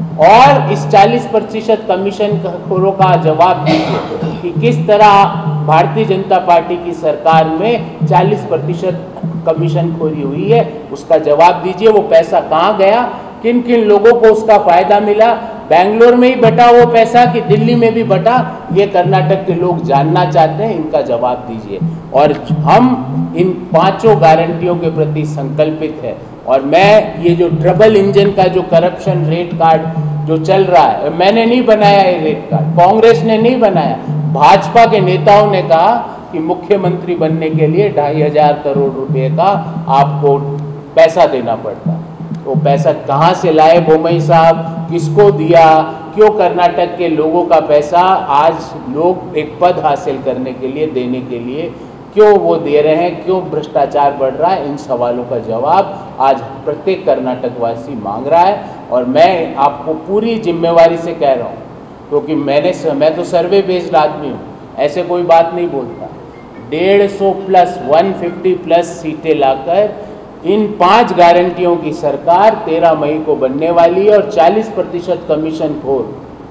और इस 40 प्रतिशत कमीशन खोरों का जवाब दीजिए कि किस तरह भारतीय जनता पार्टी की सरकार में 40 प्रतिशत कमीशन खोरी हुई है उसका जवाब दीजिए वो पैसा कहाँ गया किन किन लोगों को उसका फायदा मिला बेंगलोर में ही बटा वो पैसा कि दिल्ली में भी बटा ये कर्नाटक के लोग जानना चाहते हैं इनका जवाब दीजिए और हम इन पांचों गारंटियों के प्रति संकल्पित है और मैं ये जो ट्रबल इंजन का जो करप्शन रेट कार्ड जो चल रहा है मैंने नहीं बनाया ये रेट कार्ड कांग्रेस ने नहीं बनाया भाजपा के नेताओं ने कहा कि मुख्यमंत्री बनने के लिए ढाई हजार करोड़ रुपए का आपको पैसा देना पड़ता वो पैसा कहाँ से लाए बोमई साहब किसको दिया क्यों कर्नाटक के लोगों का पैसा आज लोग एक पद हासिल करने के लिए देने के लिए क्यों वो दे रहे हैं क्यों भ्रष्टाचार बढ़ रहा है इन सवालों का जवाब आज प्रत्येक कर्नाटकवासी मांग रहा है और मैं आपको पूरी जिम्मेवारी से कह रहा हूँ क्योंकि मैंने मैं तो सर्वे बेस्ड आदमी हूँ ऐसे कोई बात नहीं बोलता डेढ़ सौ प्लस वन फिफ्टी प्लस सीटें लाकर इन पांच गारंटियों की सरकार 13 मई को बनने वाली है और 40 प्रतिशत कमीशन खोर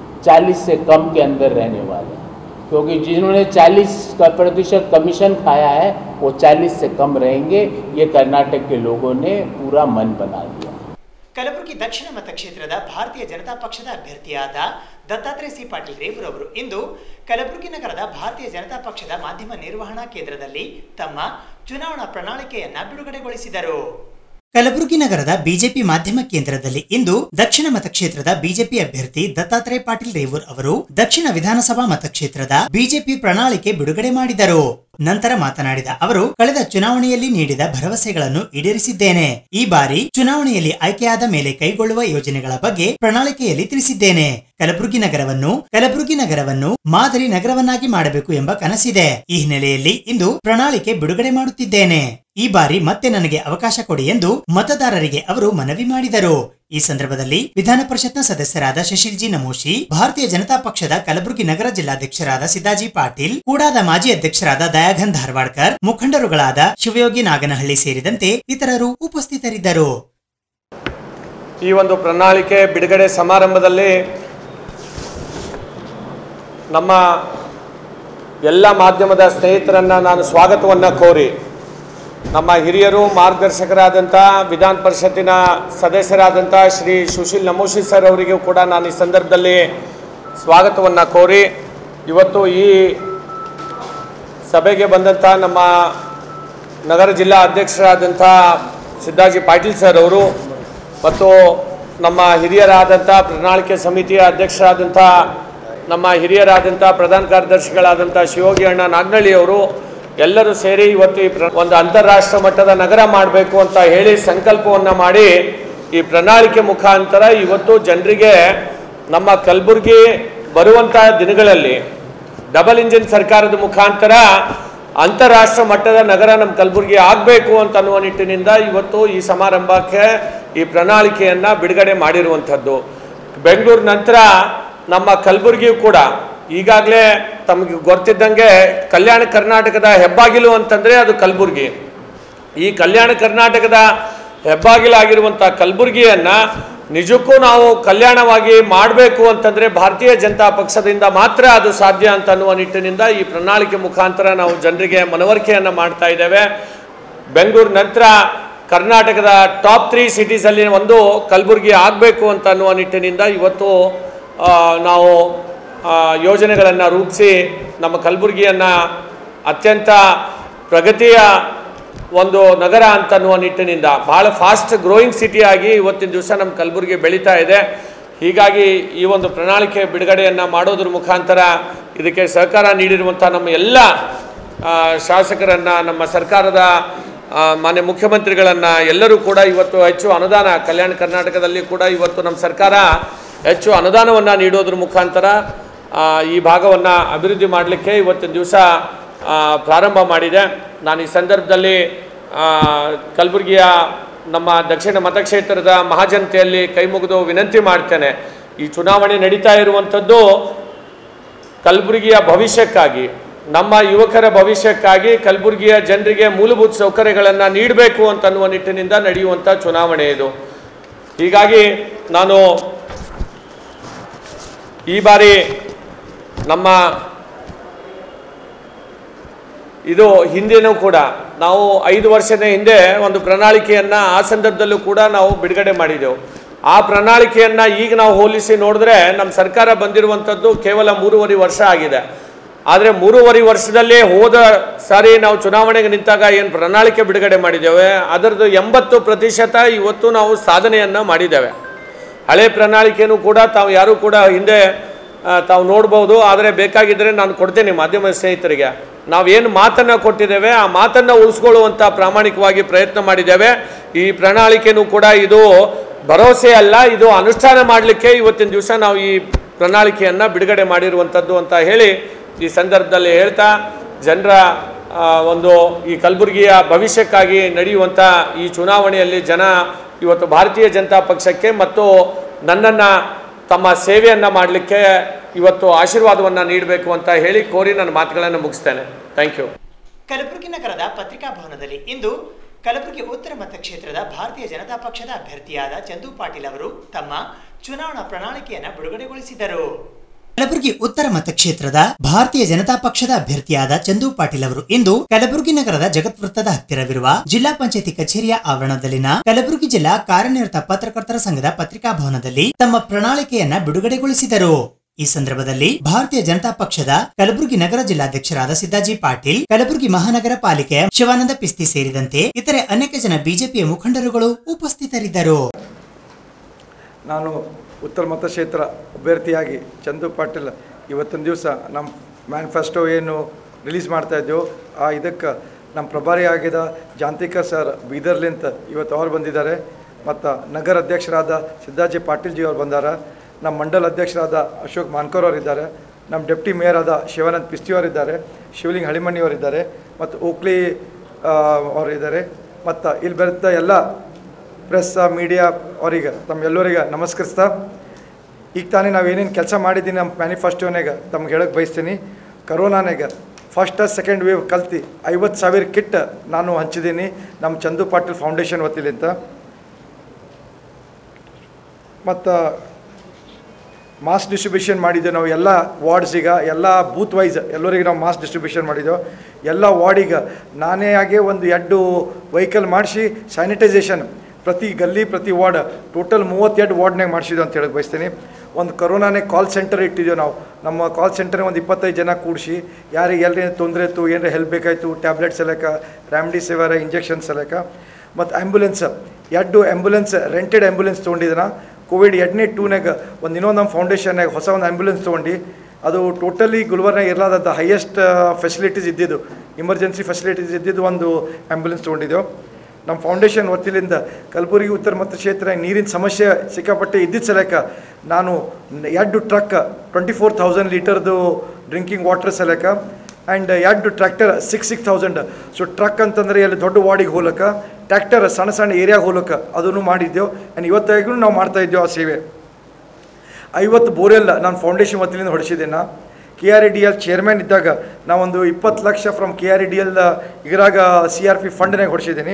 40 से कम के अंदर रहने वाले हैं क्योंकि जिन्होंने 40 का प्रतिशत कमीशन खाया है वो 40 से कम रहेंगे ये कर्नाटक के लोगों ने पूरा मन बना लिया ಕಲಬುರಗಿ ದಕ್ಷಿಣ ಮತಕ್ಷೇತ್ರದ ಭಾರತೀಯ ಜನತಾ ಪಕ್ಷದ ಅಭ್ಯರ್ಥಿಯಾದ ದತ್ತಾತ್ರೇಯ ಸಿ ಪಾಟೀಲ್ ರೇವೂರವರು ಇಂದು ಕಲಬುರಗಿ ನಗರದ ಭಾರತೀಯ ಜನತಾ ಪಕ್ಷದ ಮಾಧ್ಯಮ ನಿರ್ವಹಣಾ ಕೇಂದ್ರದಲ್ಲಿ ತಮ್ಮ ಚುನಾವಣಾ ಪ್ರಣಾಳಿಕೆಯನ್ನ ಬಿಡುಗಡೆಗೊಳಿಸಿದರು ಕಲಬುರಗಿ ನಗರದ ಬಿಜೆಪಿ ಮಾಧ್ಯಮ ಕೇಂದ್ರದಲ್ಲಿ ಇಂದು ದಕ್ಷಿಣ ಮತಕ್ಷೇತ್ರದ ಬಿಜೆಪಿ ಅಭ್ಯರ್ಥಿ ದತ್ತಾತ್ರೇಯ ಪಾಟೀಲ್ ರೇವೂರ್ ಅವರು ದಕ್ಷಿಣ ವಿಧಾನಸಭಾ ಮತಕ್ಷೇತ್ರದ ಬಿಜೆಪಿ ಪ್ರಣಾಳಿಕೆ ಬಿಡುಗಡೆ ಮಾಡಿದರು ನಂತರ ಮಾತನಾಡಿದ ಅವರು ಕಳೆದ ಚುನಾವಣೆಯಲ್ಲಿ ನೀಡಿದ ಭರವಸೆಗಳನ್ನು ಈಡೇರಿಸಿದ್ದೇನೆ ಈ ಬಾರಿ ಚುನಾವಣೆಯಲ್ಲಿ ಆಯ್ಕೆಯಾದ ಮೇಲೆ ಕೈಗೊಳ್ಳುವ ಯೋಜನೆಗಳ ಬಗ್ಗೆ ಪ್ರಣಾಳಿಕೆಯಲ್ಲಿ ತಿಳಿಸಿದ್ದೇನೆ ಕಲಬುರಗಿ ನಗರವನ್ನು ಕಲಬುರಗಿ ನಗರವನ್ನು ಮಾದರಿ ನಗರವನ್ನಾಗಿ ಮಾಡಬೇಕು ಎಂಬ ಕನಸಿದೆ ಈ ಹಿನ್ನೆಲೆಯಲ್ಲಿ ಇಂದು ಪ್ರಣಾಳಿಕೆ ಬಿಡುಗಡೆ ಮಾಡುತ್ತಿದ್ದೇನೆ ಈ ಬಾರಿ ಮತ್ತೆ ನನಗೆ ಅವಕಾಶ ಕೊಡಿ ಎಂದು ಮತದಾರರಿಗೆ ಅವರು ಮನವಿ ಮಾಡಿದರು ಈ ಸಂದರ್ಭದಲ್ಲಿ ವಿಧಾನ ಪರಿಷತ್ನ ಸದಸ್ಯರಾದ ಶಶಿಲ್ಜಿ ನಮೋಶಿ ಭಾರತೀಯ ಜನತಾ ಪಕ್ಷದ ಕಲಬುರಗಿ ನಗರ ಜಿಲ್ಲಾಧ್ಯಕ್ಷರಾದ ಸಿದ್ದಾಜಿ ಪಾಟೀಲ್ ಕೂಡಾದ ಮಾಜಿ ಅಧ್ಯಕ್ಷರಾದ ದಯಾಘನ್ ಧಾರವಾಡ್ಕರ್ ಮುಖಂಡರುಗಳಾದ ಶಿವಯೋಗಿ ನಾಗನಹಳ್ಳಿ ಸೇರಿದಂತೆ ಇತರರು ಉಪಸ್ಥಿತರಿದ್ದರು ಈ ಒಂದು ಪ್ರಣಾಳಿಕೆ ಬಿಡುಗಡೆ ಸಮಾರಂಭದಲ್ಲಿ ನಮ್ಮ ಎಲ್ಲ ಮಾಧ್ಯಮದ ಸ್ನೇಹಿತರನ್ನು ನಾನು ಸ್ವಾಗತವನ್ನು ಕೋರಿ ನಮ್ಮ ಹಿರಿಯರು ಮಾರ್ಗದರ್ಶಕರಾದಂಥ ವಿಧಾನ ಪರಿಷತ್ತಿನ ಸದಸ್ಯರಾದಂಥ ಶ್ರೀ ಸುಶೀಲ್ ನಮೋಶಿ ಸರ್ ಅವರಿಗೂ ಕೂಡ ನಾನು ಈ ಸಂದರ್ಭದಲ್ಲಿ ಸ್ವಾಗತವನ್ನು ಕೋರಿ ಇವತ್ತು ಈ ಸಭೆಗೆ ಬಂದಂಥ ನಮ್ಮ ನಗರ ಜಿಲ್ಲಾ ಅಧ್ಯಕ್ಷರಾದಂಥ ಸಿದ್ದಾಜಿ ಪಾಟೀಲ್ ಸರ್ ಅವರು ಮತ್ತು ನಮ್ಮ ಹಿರಿಯರಾದಂಥ ಪ್ರಣಾಳಿಕೆ ಸಮಿತಿಯ ಅಧ್ಯಕ್ಷರಾದಂಥ ನಮ್ಮ ಹಿರಿಯರಾದಂಥ ಪ್ರಧಾನ ಕಾರ್ಯದರ್ಶಿಗಳಾದಂಥ ಶಿವೋಗಿ ಅಣ್ಣ ನಾಗ್ನಳ್ಳಿ ಅವರು ಎಲ್ಲರೂ ಸೇರಿ ಇವತ್ತು ಈ ಪ್ರ- ಒಂದು ಅಂತಾರಾಷ್ಟ್ರ ಮಟ್ಟದ ನಗರ ಮಾಡಬೇಕು ಅಂತ ಹೇಳಿ ಸಂಕಲ್ಪವನ್ನು ಮಾಡಿ ಈ ಪ್ರಣಾಳಿಕೆ ಮುಖಾಂತರ ಇವತ್ತು ಜನರಿಗೆ ನಮ್ಮ ಕಲಬುರಗಿ ಬರುವಂಥ ದಿನಗಳಲ್ಲಿ ಡಬಲ್ ಇಂಜಿನ್ ಸರ್ಕಾರದ ಮುಖಾಂತರ ಅಂತಾರಾಷ್ಟ್ರ ಮಟ್ಟದ ನಗರ ನಮ್ಮ ಕಲಬುರಗಿ ಆಗಬೇಕು ಅಂತ ಅನ್ನುವ ನಿಟ್ಟಿನಿಂದ ಇವತ್ತು ಈ ಸಮಾರಂಭಕ್ಕೆ ಈ ಪ್ರಣಾಳಿಕೆಯನ್ನು ಬಿಡುಗಡೆ ಮಾಡಿರುವಂಥದ್ದು ಬೆಂಗಳೂರು ನಂತರ ನಮ್ಮ ಕಲಬುರಗಿಯು ಕೂಡ ಈಗಾಗಲೇ ತಮಗೆ ಗೊತ್ತಿದ್ದಂಗೆ ಕಲ್ಯಾಣ ಕರ್ನಾಟಕದ ಹೆಬ್ಬಾಗಿಲು ಅಂತಂದರೆ ಅದು ಕಲಬುರಗಿ ಈ ಕಲ್ಯಾಣ ಕರ್ನಾಟಕದ ಹೆಬ್ಬಾಗಿಲಾಗಿರುವಂಥ ಕಲಬುರಗಿಯನ್ನು ನಿಜಕ್ಕೂ ನಾವು ಕಲ್ಯಾಣವಾಗಿ ಮಾಡಬೇಕು ಅಂತಂದರೆ ಭಾರತೀಯ ಜನತಾ ಪಕ್ಷದಿಂದ ಮಾತ್ರ ಅದು ಸಾಧ್ಯ ಅಂತ ಅನ್ನುವ ನಿಟ್ಟಿನಿಂದ ಈ ಪ್ರಣಾಳಿಕೆ ಮುಖಾಂತರ ನಾವು ಜನರಿಗೆ ಮನವರಿಕೆಯನ್ನು ಮಾಡ್ತಾ ಇದ್ದೇವೆ ಬೆಂಗಳೂರು ನಂತರ ಕರ್ನಾಟಕದ ಟಾಪ್ ತ್ರೀ ಸಿಟೀಸಲ್ಲಿ ಒಂದು ಕಲಬುರಗಿ ಆಗಬೇಕು ಅಂತ ಅನ್ನುವ ನಿಟ್ಟಿನಿಂದ ಇವತ್ತು ಆ, ನಾವು ಯೋಜನೆಗಳನ್ನು ರೂಪಿಸಿ ನಮ್ಮ ಕಲಬುರಗಿಯನ್ನು ಅತ್ಯಂತ ಪ್ರಗತಿಯ ಒಂದು ನಗರ ಅಂತ ಅನ್ನುವ ನಿಟ್ಟಿನಿಂದ ಭಾಳ ಫಾಸ್ಟ್ ಗ್ರೋಯಿಂಗ್ ಸಿಟಿಯಾಗಿ ಇವತ್ತಿನ ದಿವಸ ನಮ್ಮ ಕಲಬುರಗಿ ಬೆಳೀತಾ ಇದೆ ಹೀಗಾಗಿ ಈ ಒಂದು ಪ್ರಣಾಳಿಕೆ ಬಿಡುಗಡೆಯನ್ನು ಮಾಡೋದ್ರ ಮುಖಾಂತರ ಇದಕ್ಕೆ ಸಹಕಾರ ನೀಡಿರುವಂಥ ನಮ್ಮ ಎಲ್ಲ ಆ, ಶಾಸಕರನ್ನು ನಮ್ಮ ಸರ್ಕಾರದ ಆ, ಮಾನ್ಯ ಮುಖ್ಯಮಂತ್ರಿಗಳನ್ನು ಎಲ್ಲರೂ ಕೂಡ ಇವತ್ತು ಹೆಚ್ಚು ಅನುದಾನ ಕಲ್ಯಾಣ ಕರ್ನಾಟಕದಲ್ಲಿ ಕೂಡ ಇವತ್ತು ನಮ್ಮ ಸರ್ಕಾರ ಹೆಚ್ಚು ಅನುದಾನವನ್ನು ನೀಡೋದ್ರ ಮುಖಾಂತರ ಆ, ಈ ಭಾಗವನ್ನು ಅಭಿವೃದ್ಧಿ ಮಾಡಲಿಕ್ಕೆ ಇವತ್ತಿನ ದಿವಸ ಆ, ಪ್ರಾರಂಭ ಮಾಡಿದೆ ನಾನು ಈ ಸಂದರ್ಭದಲ್ಲಿ ಆ, ಕಲಬುರಗಿಯ ನಮ್ಮ ದಕ್ಷಿಣ ಮತಕ್ಷೇತ್ರದ ಮಹಾಜನತೆಯಲ್ಲಿ ಕೈ ಮುಗಿದು ವಿನಂತಿ ಮಾಡ್ತೇನೆ ಈ ಚುನಾವಣೆ ನಡೀತಾ ಇರುವಂಥದ್ದು ಕಲಬುರಗಿಯ ಭವಿಷ್ಯಕ್ಕಾಗಿ ನಮ್ಮ ಯುವಕರ ಭವಿಷ್ಯಕ್ಕಾಗಿ ಕಲಬುರಗಿಯ ಜನರಿಗೆ ಮೂಲಭೂತ ಸೌಕರ್ಯಗಳನ್ನು ನೀಡಬೇಕು ಅಂತ ಅನ್ನುವ ನಿಟ್ಟಿನಿಂದ ನಡೆಯುವಂಥ ಚುನಾವಣೆ ಇದು ಹೀಗಾಗಿ ನಾನು ಈ ಬಾರಿ ನಮ್ಮ ಇದು ಹಿಂದೆನೂ ಕೂಡ ನಾವು ಐದು ವರ್ಷದ ಹಿಂದೆ ಒಂದು ಪ್ರಣಾಳಿಕೆಯನ್ನು ಆ ಸಂದರ್ಭದಲ್ಲೂ ಕೂಡ ನಾವು ಬಿಡುಗಡೆ ಮಾಡಿದೆವು ಆ ಪ್ರಣಾಳಿಕೆಯನ್ನು ಈಗ ನಾವು ಹೋಲಿಸಿ ನೋಡಿದ್ರೆ ನಮ್ಮ ಸರ್ಕಾರ ಬಂದಿರುವಂಥದ್ದು ಕೇವಲ ಮೂರುವರೆ ವರ್ಷ ಆಗಿದೆ ಆದರೆ ಮೂರುವರೆ ವರ್ಷದಲ್ಲೇ ಹೋದ ಸಾರಿ ನಾವು ಚುನಾವಣೆಗೆ ನಿಂತಾಗ ಏನು ಪ್ರಣಾಳಿಕೆ ಬಿಡುಗಡೆ ಮಾಡಿದ್ದೇವೆ ಅದರದ್ದು ಎಂಬತ್ತು ಪ್ರತಿಶತ ಇವತ್ತು ನಾವು ಸಾಧನೆಯನ್ನು ಮಾಡಿದ್ದೇವೆ ಹಳೆ ಪ್ರಣಾಳಿಕೆನೂ ಕೂಡ ತಾವು ಯಾರೂ ಕೂಡ ಹಿಂದೆ ಆ, ತಾವು ನೋಡ್ಬೋದು ಆದರೆ ಬೇಕಾಗಿದ್ದರೆ ನಾನು ಕೊಡ್ತೇನೆ ಮಾಧ್ಯಮ ಸ್ನೇಹಿತರಿಗೆ ನಾವೇನು ಮಾತನ್ನು ಕೊಟ್ಟಿದ್ದೇವೆ ಆ ಮಾತನ್ನು ಉಳಿಸ್ಕೊಳ್ಳುವಂಥ ಪ್ರಾಮಾಣಿಕವಾಗಿ ಪ್ರಯತ್ನ ಮಾಡಿದ್ದೇವೆ ಈ ಪ್ರಣಾಳಿಕೆನೂ ಕೂಡ ಇದು ಭರವಸೆ ಅಲ್ಲ ಇದು ಅನುಷ್ಠಾನ ಮಾಡಲಿಕ್ಕೆ ಇವತ್ತಿನ ದಿವಸ ನಾವು ಈ ಪ್ರಣಾಳಿಕೆಯನ್ನು ಬಿಡುಗಡೆ ಮಾಡಿರುವಂಥದ್ದು ಅಂತ ಹೇಳಿ ಈ ಸಂದರ್ಭದಲ್ಲಿ ಹೇಳ್ತಾ ಜನರ ಆ, ಒಂದು ಈ ಕಲಬುರಗಿಯ ಭವಿಷ್ಯಕ್ಕಾಗಿ ನಡೆಯುವಂಥ ಈ ಚುನಾವಣೆಯಲ್ಲಿ ಜನ ಇವತ್ತು ಭಾರತೀಯ ಜನತಾ ಪಕ್ಷಕ್ಕೆ ಮತ್ತು ನನ್ನನ್ನು ತಮ್ಮ ಸೇವೆಯನ್ನು ಮಾಡಲಿಕ್ಕೆ ಇವತ್ತು ಆಶೀರ್ವಾದವನ್ನು ನೀಡಬೇಕು ಅಂತ ಹೇಳಿ ಕೋರಿ ನನ್ನ ಮಾತುಗಳನ್ನು ಮುಗಿಸ್ತೇನೆ ಥ್ಯಾಂಕ್ ಯು ಕಲಬುರಗಿ ನಗರದ ಪತ್ರಿಕಾ ಭವನದಲ್ಲಿ ಇಂದು ಕಲಬುರಗಿ ಉತ್ತರ ಮತಕ್ಷೇತ್ರದ ಭಾರತೀಯ ಜನತಾ ಪಕ್ಷದ ಅಭ್ಯರ್ಥಿಯಾದ ಚಂದು ಪಾಟೀಲ್ ಅವರು ತಮ್ಮ ಚುನಾವಣಾ ಪ್ರಣಾಳಿಕೆಯನ್ನು ಬಿಡುಗಡೆಗೊಳಿಸಿದರು ಕಲಬುರಗಿ ಉತ್ತರ ಮತಕ್ಷೇತ್ರದ ಭಾರತೀಯ ಜನತಾ ಪಕ್ಷದ ಅಭ್ಯರ್ಥಿಯಾದ ಚಂದು ಪಾಟೀಲ್ ಅವರು ಇಂದು ಕಲಬುರಗಿ ನಗರದ ಜಗತ್ ವೃತ್ತದ ಹತ್ತಿರವಿರುವ ಜಿಲ್ಲಾ ಪಂಚಾಯತಿ ಕಚೇರಿಯ ಆವರಣದಲ್ಲಿನ ಕಲಬುರಗಿ ಜಿಲ್ಲಾ ಕಾರ್ಯನಿರತ ಪತ್ರಕರ್ತರ ಸಂಘದ ಪತ್ರಿಕಾ ಭವನದಲ್ಲಿ ತಮ್ಮ ಪ್ರಣಾಳಿಕೆಯನ್ನ ಬಿಡುಗಡೆಗೊಳಿಸಿದರು ಈ ಸಂದರ್ಭದಲ್ಲಿ ಭಾರತೀಯ ಜನತಾ ಪಕ್ಷದ ಕಲಬುರಗಿ ನಗರ ಜಿಲ್ಲಾಧ್ಯಕ್ಷರಾದ ಸಿದ್ದಾಜಿ ಪಾಟೀಲ್ ಕಲಬುರಗಿ ಮಹಾನಗರ ಪಾಲಿಕೆಯ ಶಿವಾನಂದ ಪಿಸ್ತಿ ಸೇರಿದಂತೆ ಇತರೆ ಅನೇಕ ಜನ ಬಿಜೆಪಿಯ ಮುಖಂಡರುಗಳು ಉಪಸ್ಥಿತರಿದ್ದರು ನಾನು ಉತ್ತರ ಮತಕ್ಷೇತ್ರ ಅಭ್ಯರ್ಥಿಯಾಗಿ ಚಂದು ಪಾಟೀಲ್ ಇವತ್ತಿನ ದಿವಸ ನಮ್ಮ ಮ್ಯಾನಿಫೆಸ್ಟೋ ಏನು ರಿಲೀಸ್ ಮಾಡ್ತಾ ಇದ್ದೆವು ಆ ಇದಕ್ಕೆ ನಮ್ಮ ಪ್ರಭಾರಿ ಆಗಿದ ಜಾಂತಿಕ ಸರ್ ಬೀದರ್ಲಿಂತ ಇವತ್ತು ಅವ್ರು ಬಂದಿದ್ದಾರೆ ಮತ್ತು ನಗರ ಅಧ್ಯಕ್ಷರಾದ ಸಿದ್ದಾಜಿ ಪಾಟೀಲ್ಜಿ ಅವ್ರು ಬಂದಾರ ನಮ್ಮ ಮಂಡಲ ಅಧ್ಯಕ್ಷರಾದ ಅಶೋಕ್ ಮಾನ್ಕರ್ ಅವರಿದ್ದಾರೆ ನಮ್ಮ ಡೆಪ್ಟಿ ಮೇಯರ್ ಆದ ಶಿವಾನಂದ್ ಪಿಸ್ತಿ ಅವರಿದ್ದಾರೆ ಶಿವಲಿಂಗ್ ಹಳಿಮಣ್ಣಿ ಅವರಿದ್ದಾರೆ ಮತ್ತು ಓಕ್ಲಿ ಅವರಿದ್ದಾರೆ ಮತ್ತು ಇಲ್ಲಿ ಬರುತ್ತಾ ಎಲ್ಲ ಪ್ರೆಸ್ ಮೀಡಿಯಾ ಅವರಿಗೆ ತಮ್ಮೆಲ್ಲರಿಗೆ ನಮಸ್ಕರಿಸ್ತಾ ಈಗ ತಾನೇ ನಾವು ಏನೇನು ಕೆಲಸ ಮಾಡಿದ್ದೀನಿ ನಮ್ಮ ಮ್ಯಾನಿಫೆಸ್ಟೋನಾಗ ತಮ್ಗೆ ಹೇಳಕ್ಕೆ ಬಯಸ್ತೀನಿ ಕರೋನಾನಾಗ ಫಸ್ಟ್ ಸೆಕೆಂಡ್ ವೇವ್ ಕಲ್ತು ಐವತ್ತು ಸಾವಿರ ಕಿಟ್ ನಾನು ಹಂಚಿದ್ದೀನಿ ನಮ್ಮ ಚಂದು ಪಾಟೀಲ್ ಫೌಂಡೇಶನ್ ವತಿಲಿಂದ ಮತ್ತು ಮಾಸ್ ಡಿಸ್ಟ್ರಿಬ್ಯೂಷನ್ ಮಾಡಿದ್ದೆವು ನಾವು ಎಲ್ಲ ವಾರ್ಡ್ಸಿಗೆ ಎಲ್ಲ ಬೂತ್ ವೈಸ್ ಎಲ್ಲರಿಗೆ ನಾವು ಮಾಸ್ ಡಿಸ್ಟ್ರಿಬ್ಯೂಷನ್ ಮಾಡಿದ್ದೆವು ಎಲ್ಲ ವಾರ್ಡಿಗೆ ನಾನೇ ಆಗಿ ಒಂದು ಎರಡು ವೆಹಿಕಲ್ ಮಾಡಿಸಿ ಸ್ಯಾನಿಟೈಸೇಷನ್ ಪ್ರತಿ ಗಲ್ಲಿ ಪ್ರತಿ ವಾರ್ಡ್ ಟೋಟಲ್ ಮೂವತ್ತೆರಡು ವಾರ್ಡ್ನಾಗ ಮಾಡಿಸಿದ್ವು ಅಂತ ಹೇಳಕ್ಕೆ ಬಯಸ್ತೀನಿ ಒಂದು ಕರೋನಾನೇ ಕಾಲ್ ಸೆಂಟರ್ ಇಟ್ಟಿದ್ದೆವು ನಾವು ನಮ್ಮ ಕಾಲ್ ಸೆಂಟರ್ಗೆ ಒಂದು ಇಪ್ಪತ್ತೈದು ಜನ ಕೂಡಿಸಿ ಯಾರಿಗೆ ಎಲ್ಲಿ ತೊಂದರೆ ಇತ್ತು ಏನಾರ ಹೆಲ್ಪ್ ಬೇಕಾಯಿತು ಟ್ಯಾಬ್ಲೆಟ್ಸ್ ಎಲ್ಲಕ ರ್ಯಾಮ್ಡಿಸಿವರ ಇಂಜೆಕ್ಷನ್ಸ್ ಎಲ್ಲಕ ಮತ್ತು ಆ್ಯಂಬುಲೆನ್ಸ್ ಎರಡು ಆ್ಯಂಬುಲೆನ್ಸ್ ರೆಂಟೆಡ್ ಆ್ಯಂಬುಲೆನ್ಸ್ ತೊಗೊಂಡಿದ್ದನ ಕೋವಿಡ್ ಎರಡನೇ ಟೂನಾಗ ಒಂದು ಇನ್ನೊಂದು ನಮ್ಮ ಫೌಂಡೇಶನ್ನಾಗ ಹೊಸ ಒಂದು ಆ್ಯಂಬುಲೆನ್ಸ್ ತೊಗೊಂಡು ಅದು ಟೋಟಲಿ ಗುಲ್ಬರ್ನಾಗ ಇರಲಾದಂಥ ಹೈಯೆಸ್ಟ್ ಫೆಸಿಲಿಟೀಸ್ ಇದ್ದಿದ್ದು ಇಮರ್ಜೆನ್ಸಿ ಫೆಸಿಲಿಟೀಸ್ ಇದ್ದಿದ್ದು ಒಂದು ಆ್ಯಂಬುಲೆನ್ಸ್ ತೊಗೊಂಡಿದ್ದೆವು ನಮ್ಮ ಫೌಂಡೇಶನ್ ವತಿಲಿಂದ ಕಲಬುರಗಿ ಉತ್ತರ ಮತ್ತು ಕ್ಷೇತ್ರ ನೀರಿನ ಸಮಸ್ಯೆ ಸಿಕ್ಕಾಪಟ್ಟೆ ಇದ್ದಿದ್ದ ಸಲಕ ನಾನು ನ- ಎರಡು ಟ್ರಕ್ ಟ್ವೆಂಟಿ ಫೋರ್ ತೌಸಂಡ್ ಲೀಟರ್ದು ಡ್ರಿಂಕಿಂಗ್ ವಾಟರ್ ಸಲಕ ಆ್ಯಂಡ್ ಎರಡು tractor six six thousand so truck ಅಂತಂದರೆ ಅಲ್ಲಿ ದೊಡ್ಡ ವಾರ್ಡಿಗೆ ಹೋಲಕ ಟ್ರ್ಯಾಕ್ಟರ್ ಸಣ್ಣ ಸಣ್ಣ ಏರಿಯಾಗೆ ಹೋಲಕ ಅದನ್ನು ಮಾಡಿದ್ದೆವು ಆ್ಯಂಡ್ ಇವತ್ತಾಗೂ ನಾವು ಮಾಡ್ತಾ ಇದ್ದೇವೆ ಆ ಸೇವೆ ಐವತ್ತು ಬೋರೆಲ್ ನಾನು ಫೌಂಡೇಶನ್ ವತಿಯಿಂದ ಹೊಡಿಸಿದ್ದೇನೆ K R E D L chairman ಇದ್ದಾಗ ನಾವೊಂದು ಇಪ್ಪತ್ತು ಲಕ್ಷ from K R E D L ಇದ್ರಾಗ ಸಿ ಆರ್ ಪಿ ಫಂಡ್ನಾಗ ಹೊಡಿಸಿದ್ದೀನಿ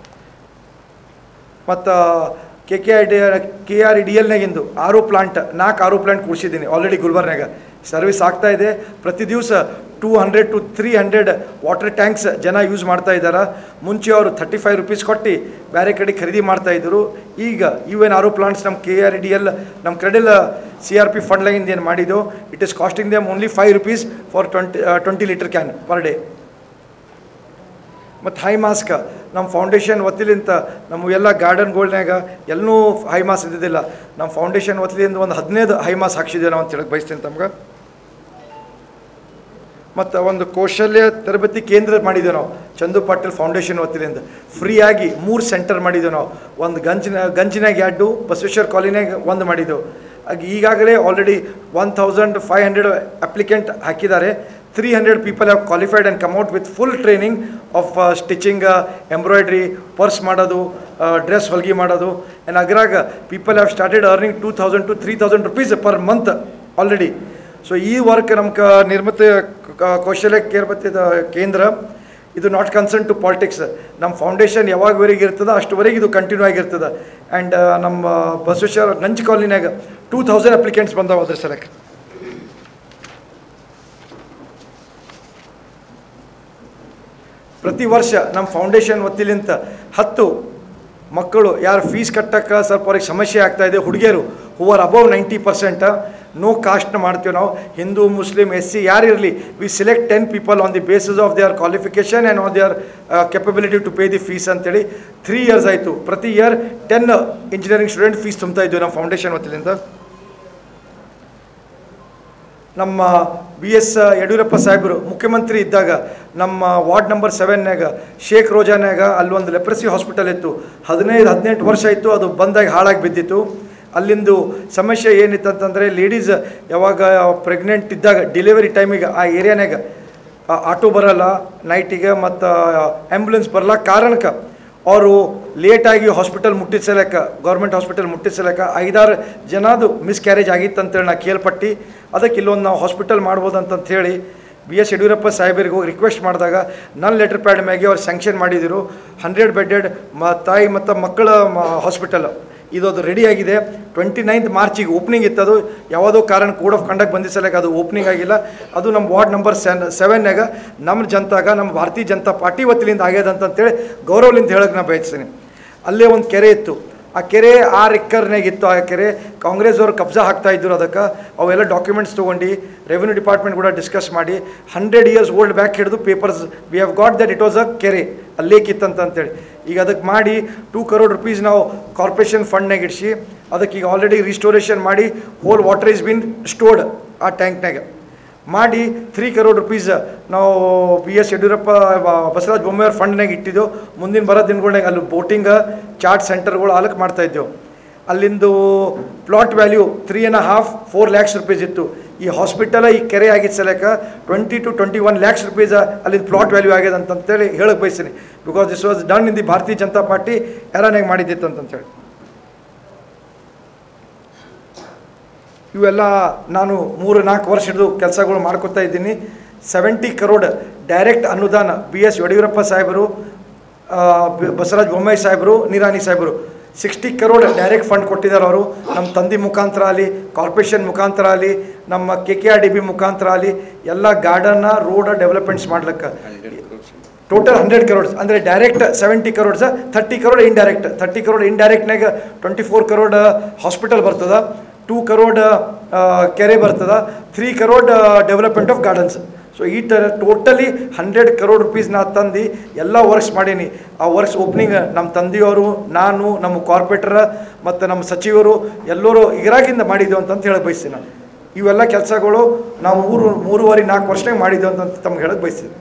ಮತ್ತು K K I D K R E D ಎಲ್ನಾಗಿಂದು ಆರು ಪ್ಲಾಂಟ್ ನಾಲ್ಕು ಆರು ಪ್ಲಾಂಟ್ ಕೂಡಿಸಿದ್ದೀನಿ ಆಲ್ರೆಡಿ ಗುಲ್ಬರ್ನಾಗ ಸರ್ವಿಸ್ ಆಗ್ತಾ ಇದೆ ಪ್ರತಿ ದಿವಸ two hundred to three hundred water tanks ಜನ ಯೂಸ್ ಮಾಡ್ತಾ ಇದ್ದಾರೆ ಮುಂಚೆ ಅವರು ಥರ್ಟಿ ಫೈವ್ ರುಪೀಸ್ ಕೊಟ್ಟು ಬೇರೆ ಕಡೆ ಖರೀದಿ ಮಾಡ್ತಾ ಇದ್ದರು ಈಗ ಇವೇನು ಆರು ಪ್ಲಾಂಟ್ಸ್ ನಮ್ಮ ಕೆ ಆರ್ ಡಿ ಎಲ್ ನಮ್ಮ ಕ್ರೆಡಿಲ್ ಸಿ ಆರ್ ಪಿ ಫಂಡ್ಲಾಗಿಂದ ಏನು ಮಾಡಿದ್ದು it is costing them only five rupees for twenty twenty litre can per day ಮತ್ತು ಹೈ ಮಾಸ್ಕ್ ನಮ್ಮ ಫೌಂಡೇಶನ್ ವತಿಲಿಂತ ನಮ್ಮ ಎಲ್ಲ ಗಾರ್ಡನ್ಗಳ್ನಾಗ ಎಲ್ಲೂ ಹೈ ಮಾಸ್ ಇದ್ದಿದ್ದಿಲ್ಲ ನಮ್ಮ ಫೌಂಡೇಶನ್ ವತಿಲಿಂದ ಒಂದು ಹದಿನೈದು ಹೈ ಮಾಸ್ ಹಾಕ್ಸಿದ್ದೇವೆ ನಾವು ಅಂತ ಹೇಳಕ್ಕೆ ಬಯಸ್ತೀನಿ ತಮ್ಗೆ ಮತ್ತು ಒಂದು ಕೌಶಲ್ಯ ತರಬೇತಿ ಕೇಂದ್ರ ಮಾಡಿದ್ದೇವೆ ನಾವು ಚಂದು ಪಾಟೀಲ್ ಫೌಂಡೇಶನ್ ವತಿಲಿಂದ ಫ್ರೀಯಾಗಿ ಮೂರು ಸೆಂಟರ್ ಮಾಡಿದ್ದೇವೆ ನಾವು ಒಂದು ಗಂಜಿನ ಗಂಜಿನಾಗ ಎರಡು ಬಸವೇಶ್ವರ ಕಾಲಿನಾಗ ಒಂದು ಮಾಡಿದ್ದೆವು ಆಗ ಈಗಾಗಲೇ already one thousand five hundred applicant ಹಾಕಿದ್ದಾರೆ three hundred people have qualified and come out with full training of stitching embroidery purse ಮಾಡೋದು ಡ್ರೆಸ್ ಹೊಲಿಗೆ ಮಾಡೋದು ಆ್ಯಂಡ್ ಅದ್ರಾಗ people have started earning two thousand to three thousand rupees per month already so ಈ work ನಮ್ಗೆ ನಿರ್ಮಿತ ಕ- ಕೌಶಲ್ಯ ಕೇರ್ಬತ್ತಿದ ಕೇಂದ್ರ ಇದು ನಾಟ್ ಕನ್ಸರ್ನ್ ಟು ಪಾಲಿಟಿಕ್ಸ್ ನಮ್ಮ ಫೌಂಡೇಶನ್ ಯಾವಾಗವರೆಗೆ ಇರ್ತದೆ ಅಷ್ಟುವರೆಗೆ ಇದು ಕಂಟಿನ್ಯೂ ಆಗಿರ್ತದೆ ಆ್ಯಂಡ್ ನಮ್ಮ Basaveshwara Ganj ಕಾಲೋನಿನಾಗ two thousand applicants ಬಂದಾವ ಅದ್ರ ಸಲಕ್ಕೆ ಪ್ರತಿ ವರ್ಷ ನಮ್ಮ ಫೌಂಡೇಶನ್ ವತಿಲಿಂತ ಹತ್ತು ಮಕ್ಕಳು ಯಾರು ಫೀಸ್ ಕಟ್ಟಕ್ಕೆ ಸ್ವಲ್ಪ ಅವ್ರಿಗೆ ಸಮಸ್ಯೆ ಆಗ್ತಾ ಇದೆ ಹುಡುಗಿಯರು who are above ninety percent no ಕಾಸ್ಟ್ನ ಮಾಡ್ತೀವಿ ನಾವು ಹಿಂದೂ ಮುಸ್ಲಿಮ್ ಎಸ್ ಸಿ ಯಾರು ಇರಲಿ we select ten people on the basis of their qualification and on their capability to pay the fees ಅಂತೇಳಿ ತ್ರೀ ಇಯರ್ಸ್ ಆಯಿತು ಪ್ರತಿ year ten engineering student fees ತುಂಬ್ತಾ ಇದ್ದೀವಿ ನಮ್ಮ ಫೌಂಡೇಶನ್ ವತಿಲಿಂದ ನಮ್ಮ ಬಿ ಎಸ್ ಯಡಿಯೂರಪ್ಪ ಸಾಹೇಬರು ಮುಖ್ಯಮಂತ್ರಿ ಇದ್ದಾಗ ನಮ್ಮ ವಾರ್ಡ್ ನಂಬರ್ ಸೆವೆನ್ನಾಗ ಶೇಖ್ ರೋಜಾನಾಗ ಅಲ್ಲೊಂದು ಲೆಪ್ರಸಿ ಹಾಸ್ಪಿಟಲ್ ಇತ್ತು ಹದಿನೈದು ಹದಿನೆಂಟು ವರ್ಷ ಇತ್ತು ಅದು ಬಂದಾಗಿ ಹಾಳಾಗಿ ಬಿದ್ದಿತ್ತು ಅಲ್ಲಿಂದು ಸಮಸ್ಯೆ ಏನಿತ್ತು ಅಂತಂದರೆ ಲೇಡೀಸ್ ಯಾವಾಗ ಪ್ರೆಗ್ನೆಂಟ್ ಇದ್ದಾಗ ಡೆಲಿವರಿ ಟೈಮಿಗೆ ಆ ಏರಿಯಾನಾಗ ಆಟೋ ಬರಲ್ಲ ನೈಟಿಗೆ ಮತ್ತು ಆ್ಯಂಬುಲೆನ್ಸ್ ಬರಲ್ಲ ಕಾರಣಕ್ಕೆ ಅವರು ಲೇಟಾಗಿ ಹಾಸ್ಪಿಟಲ್ ಮುಟ್ಟಿಸಲಕ್ಕ ಗೌರ್ಮೆಂಟ್ ಹಾಸ್ಪಿಟಲ್ ಮುಟ್ಟಿಸಲಕ್ಕ ಐದಾರು ಜನದು ಮಿಸ್ಕ್ಯಾರೇಜ್ ಆಗಿತ್ತು ಅಂತೇಳಿ ನಾ ಕೇಳ್ಪಟ್ಟು ಅದಕ್ಕೆ ಇಲ್ಲೊಂದು ನಾವು ಹಾಸ್ಪಿಟಲ್ ಮಾಡ್ಬೋದು ಅಂತಂತ ಹೇಳಿ ಬಿ ಎಸ್ ಯಡಿಯೂರಪ್ಪ ಸಾಹೇಬರಿಗೆ ಹೋಗಿ ರಿಕ್ವೆಸ್ಟ್ ಮಾಡಿದಾಗ ನನ್ನ ಲೆಟರ್ ಪ್ಯಾಡ್ ಮ್ಯಾಗೆ ಅವ್ರು ಸ್ಯಾಂಕ್ಷನ್ ಮಾಡಿದರು ಹಂಡ್ರೆಡ್ ಬೆಡ್ಡೆಡ್ ಮ ತಾಯಿ ಮತ್ತು ಮಕ್ಕಳ ಹಾಸ್ಪಿಟಲ್ ಇದು ಅದು ರೆಡಿ ಆಗಿದೆ ಟ್ವೆಂಟಿ ನೈನ್ತ್ ಮಾರ್ಚಿಗೆ ಓಪನಿಂಗ್ ಇತ್ತು ಅದು ಯಾವುದೋ ಕಾರಣ ಕೋಡ್ ಆಫ್ ಕಂಡಕ್ಟ್ ಬಂದಿಸಲಕ್ಕೆ ಅದು ಓಪನಿಂಗ್ ಆಗಿಲ್ಲ ಅದು ನಮ್ಮ ವಾರ್ಡ್ ನಂಬರ್ ಸೆನ್ ಸೆವೆನ್ನಾಗ ನಮ್ಮ ಜನತಾಗ ನಮ್ಮ ಭಾರತೀಯ ಜನತಾ ಪಾರ್ಟಿ ವತಿಲಿಂದ ಆಗ್ಯದ ಅಂತಂತೇಳಿ ಗೌರವಲಿಂದ ಹೇಳಕ್ಕೆ ನಾ ಬಯಸ್ತೀನಿ ಅಲ್ಲೇ ಒಂದು ಕೆರೆ ಇತ್ತು ಆ ಕೆರೆ ಆರು ಎಕ್ಕರ್ನಾಗ ಇತ್ತು ಆ ಕೆರೆ ಕಾಂಗ್ರೆಸ್ ಅವರು ಕಬ್ಜಾ ಹಾಕ್ತಾ ಇದ್ರು ಅದಕ್ಕೆ ಅವೆಲ್ಲ ಡಾಕ್ಯುಮೆಂಟ್ಸ್ ತೊಗೊಂಡು ರೆವಿನ್ಯೂ ಡಿಪಾರ್ಟ್ಮೆಂಟ್ ಕೂಡ ಡಿಸ್ಕಸ್ ಮಾಡಿ ಹಂಡ್ರೆಡ್ ಇಯರ್ಸ್ ಓಲ್ಡ್ ಬ್ಯಾಕ್ ಹಿಡಿದು papers we have got that it was a ಕೆರೆ ಅಲ್ಲಿ ಲೇಕ್ ಇತ್ತಂತ ಅಂತೇಳಿ ಈಗ ಅದಕ್ಕೆ ಮಾಡಿ ಟೂ ಕರೋಡ್ ರುಪೀಸ್ ನಾವು ಕಾರ್ಪೊರೇಷನ್ ಫಂಡ್ನಾಗ ಇಡಿಸಿ ಅದಕ್ಕೆ ಈಗ ಆಲ್ರೆಡಿ ರಿಸ್ಟೋರೇಷನ್ ಮಾಡಿ whole water is been stored ಆ ಟ್ಯಾಂಕ್ನಾಗ ಮಾಡಿ ತ್ರೀ ಕರೋಡ್ ರುಪೀಸ್ ನಾವು ಬಿ ಎಸ್ ಯಡಿಯೂರಪ್ಪ ಬ- ಬಸವರಾಜ ಬೊಮ್ಮೆಯವ್ರ ಫಂಡ್ನಾಗ ಇಟ್ಟಿದ್ದೆವು ಮುಂದಿನ ಬರೋ ದಿನಗಳ್ನಾಗ ಅಲ್ಲಿ ಬೋಟಿಂಗ್ ಚಾರ್ಟ್ ಸೆಂಟರ್ಗಳು ಅಲಕ್ ಮಾಡ್ತಾ ಇದ್ದೆವು ಅಲ್ಲಿಂದು plot value three and half four lakhs rupees ಇತ್ತು ಈ ಹಾಸ್ಪಿಟಲ್ ಈ ಕೆರೆ ಆಗಿದ್ದ ಸಲಕ twenty to twenty one lakhs rupees ಅಲ್ಲಿ ಪ್ಲಾಟ್ ವ್ಯಾಲ್ಯೂ ಆಗಿದೆ ಅಂತಂತೇಳಿ ಹೇಳಕ್ಕೆ ಬಯಸ್ತೀನಿ because this was done in the Bharatiya Janata party ಎರಾನಾಗ ಮಾಡಿದ್ದಿತ್ತು ಅಂತಂತೇಳಿ ಇವೆಲ್ಲ ನಾನು ಮೂರು ನಾಲ್ಕು ವರ್ಷ ಹಿಡಿದು ಕೆಲಸಗಳು ಮಾಡ್ಕೊತಾ ಇದ್ದೀನಿ ಸೆವೆಂಟಿ ಕರೋಡ್ ಡೈರೆಕ್ಟ್ ಅನುದಾನ ಬಿ ಎಸ್ ಯಡಿಯೂರಪ್ಪ ಸಾಹೇಬರು ಆ, ಬ- ಬಸವರಾಜ ಬೊಮ್ಮಾಯಿ ಸಾಹೇಬರು ನಿರಾಣಿ ಸಾಹೇಬರು ಸಿಕ್ಸ್ಟಿ ಕರೋಡ್ ಡೈರೆಕ್ಟ್ ಫಂಡ್ ಕೊಟ್ಟಿದ್ದಾರೆ ಅವರು ನಮ್ಮ ತಂದೆ ಮುಖಾಂತರ ಆಗಲಿ ಕಾರ್ಪೊರೇಷನ್ ಮುಖಾಂತರ ಆಗಲಿ ನಮ್ಮ K K R D B ಮುಖಾಂತರ ಆಗಲಿ ಎಲ್ಲ ಗಾರ್ಡನ್ನ ರೋಡ್ ಡೆವಲಪ್ಮೆಂಟ್ಸ್ ಮಾಡ್ಲಿಕ್ಕೆ ಟೋಟಲ್ ಹಂಡ್ರೆಡ್ ಕರೋಡ್ಸ್ ಅಂದರೆ direct seventy crores thirty crore indirect thirty crore ಇಂಡೈರೆಕ್ಟ್ನಾಗ ಟ್ವೆಂಟಿ ಫೋರ್ ಕರೋಡ್ ಹಾಸ್ಪಿಟಲ್ ಬರ್ತದ ಟೂ ಕರೋಡ್ ಕೆರೆ ಬರ್ತದ three crore development of gardens so ಈ ಥರ ಟೋಟಲಿ ಹಂಡ್ರೆಡ್ ಕರೋಡ್ ರುಪೀಸ್ ನಾ ತಂದು ಎಲ್ಲ ವರ್ಕ್ಸ್ ಮಾಡೀನಿ ಆ ವರ್ಕ್ಸ್ ಓಪನಿಂಗ್ ನಮ್ಮ ತಂದೆಯವರು ನಾನು ನಮ್ಮ ಕಾರ್ಪೊರೇಟರ್ ಮತ್ತು ನಮ್ಮ ಸಚಿವರು ಎಲ್ಲರೂ ಇರಾಗಿಂದ ಮಾಡಿದ್ದೆವು ಅಂತಂತ ಹೇಳಕ್ಕೆ ಬಯಸ್ತೀನಿ ನಾನು ಇವೆಲ್ಲ ಕೆಲಸಗಳು ನಾವು ಮೂರು ಮೂರುವರೆ ನಾಲ್ಕು ವರ್ಷನಾಗ ಮಾಡಿದ್ದೆವು ಅಂತ ತಮ್ಗೆ ಹೇಳಕ್ಕೆ ಬಯಸ್ತೀನಿ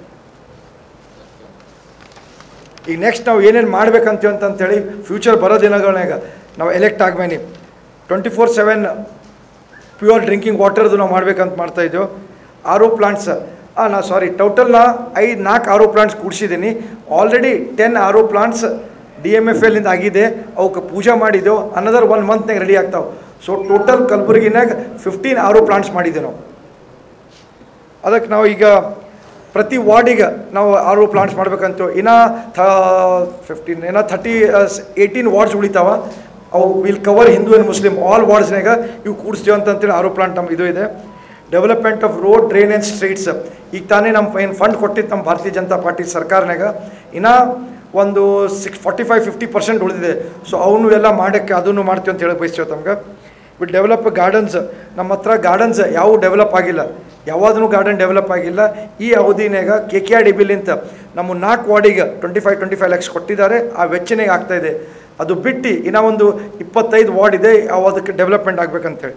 ಈಗ ನೆಕ್ಸ್ಟ್ ನಾವು ಏನೇನು ಮಾಡ್ಬೇಕಂತೀವಿ ಅಂತಂತೇಳಿ ಫ್ಯೂಚರ್ ಬರೋ ದಿನಗಳಾಗ ನಾವು ಎಲೆಕ್ಟ್ ಆಗ್ಬೇನಿ twenty four seven pure drinking ವಾಟರ್ದು ನಾವು ಮಾಡ್ಬೇಕಂತ ಮಾಡ್ತಾ ಇದ್ದೆವು ಆರ್ ಒ ಪ್ಲಾಂಟ್ಸ್ ಹಾಂ ನಾ ಸಾರಿ ಟೋಟಲ್ ನಾ ಐದು ನಾಲ್ಕು ಆರ್ ಒ ಪ್ಲಾಂಟ್ಸ್ ಕೂಡಿಸಿದ್ದೀನಿ already ten R O plants D M F ಎಲ್ಲಿಂದ ಆಗಿದೆ ಅವಕ್ಕೆ ಪೂಜೆ ಮಾಡಿದ್ದೆವು ಅನದರ್ ಒನ್ ಮಂತ್ನಾಗ ರೆಡಿ ಆಗ್ತಾವೆ ಸೊ ಟೋಟಲ್ ಕಲಬುರಗಿನಾಗ ಫಿಫ್ಟೀನ್ ಆರ್ ಒ ಪ್ಲಾಂಟ್ಸ್ ಮಾಡಿದ್ದೆವು ನಾವು ಅದಕ್ಕೆ ನಾವು ಈಗ ಪ್ರತಿ ವಾರ್ಡಿಗೆ ನಾವು ಆರ್ ಒ ಪ್ಲಾಂಟ್ಸ್ ಮಾಡ್ಬೇಕಂತ ಇನ್ನು ಥ ಫಿಫ್ಟೀನ್ ಏನೋ ಥರ್ಟಿ ಏಯ್ಟೀನ್ ವಾರ್ಡ್ಸ್ ಉಳಿತಾವ ಅವು will cover Hindu and Muslim all ವಾರ್ಡ್ಸ್ನಾಗ ಇವು ಕೂಡಿಸ್ತೀವಿ ಅಂತಂತೇಳಿ ಆರ್ ಒ ಪ್ಲಾಂಟ್ ನಮ್ಮ ಇದು ಇದೆ development of road drain and streets ಈಗ ತಾನೇ ನಮ್ಮ ಏನು ಫಂಡ್ ಕೊಟ್ಟಿತ್ತು ನಮ್ಮ ಭಾರತೀಯ ಜನತಾ ಪಾರ್ಟಿ ಸರ್ಕಾರನಾಗ ಇನ್ನು ಒಂದು six forty five fifty percent ಉಳಿದಿದೆ ಸೊ ಅವನು ಎಲ್ಲ ಮಾಡೋಕ್ಕೆ ಅದನ್ನು ಮಾಡ್ತೀವಿ ಅಂತ ಹೇಳಕ್ಕೆ ಬಯಸ್ತೀವಿ ತಮ್ಗೆ ವಿಟ್ ಡೆವಲಪ್ ಗಾರ್ಡನ್ಸ್ ನಮ್ಮ ಹತ್ರ ಗಾರ್ಡನ್ಸ್ ಯಾವ ಡೆವಲಪ್ ಆಗಿಲ್ಲ ಯಾವಾದೂ ಗಾರ್ಡನ್ ಡೆವಲಪ್ ಆಗಿಲ್ಲ ಈ ಅವಧಿನಾಗ ಕೆ ಕೆ ಆರ್ ಡಿ ಬಿಲಿಂತ ನಮ್ಮ ನಾಲ್ಕು ವಾರ್ಡಿಗೆ twenty five twenty five lakhs ಕೊಟ್ಟಿದ್ದಾರೆ ಆ ವೆಚ್ಚನೇ ಆಗ್ತಾ ಇದೆ ಅದು ಬಿಟ್ಟು ಇನ್ನೂ ಒಂದು ಇಪ್ಪತ್ತೈದು ವಾರ್ಡ್ ಇದೆ ಅವು ಅದಕ್ಕೆ ಡೆವಲಪ್ಮೆಂಟ್ ಆಗಬೇಕಂತೇಳಿ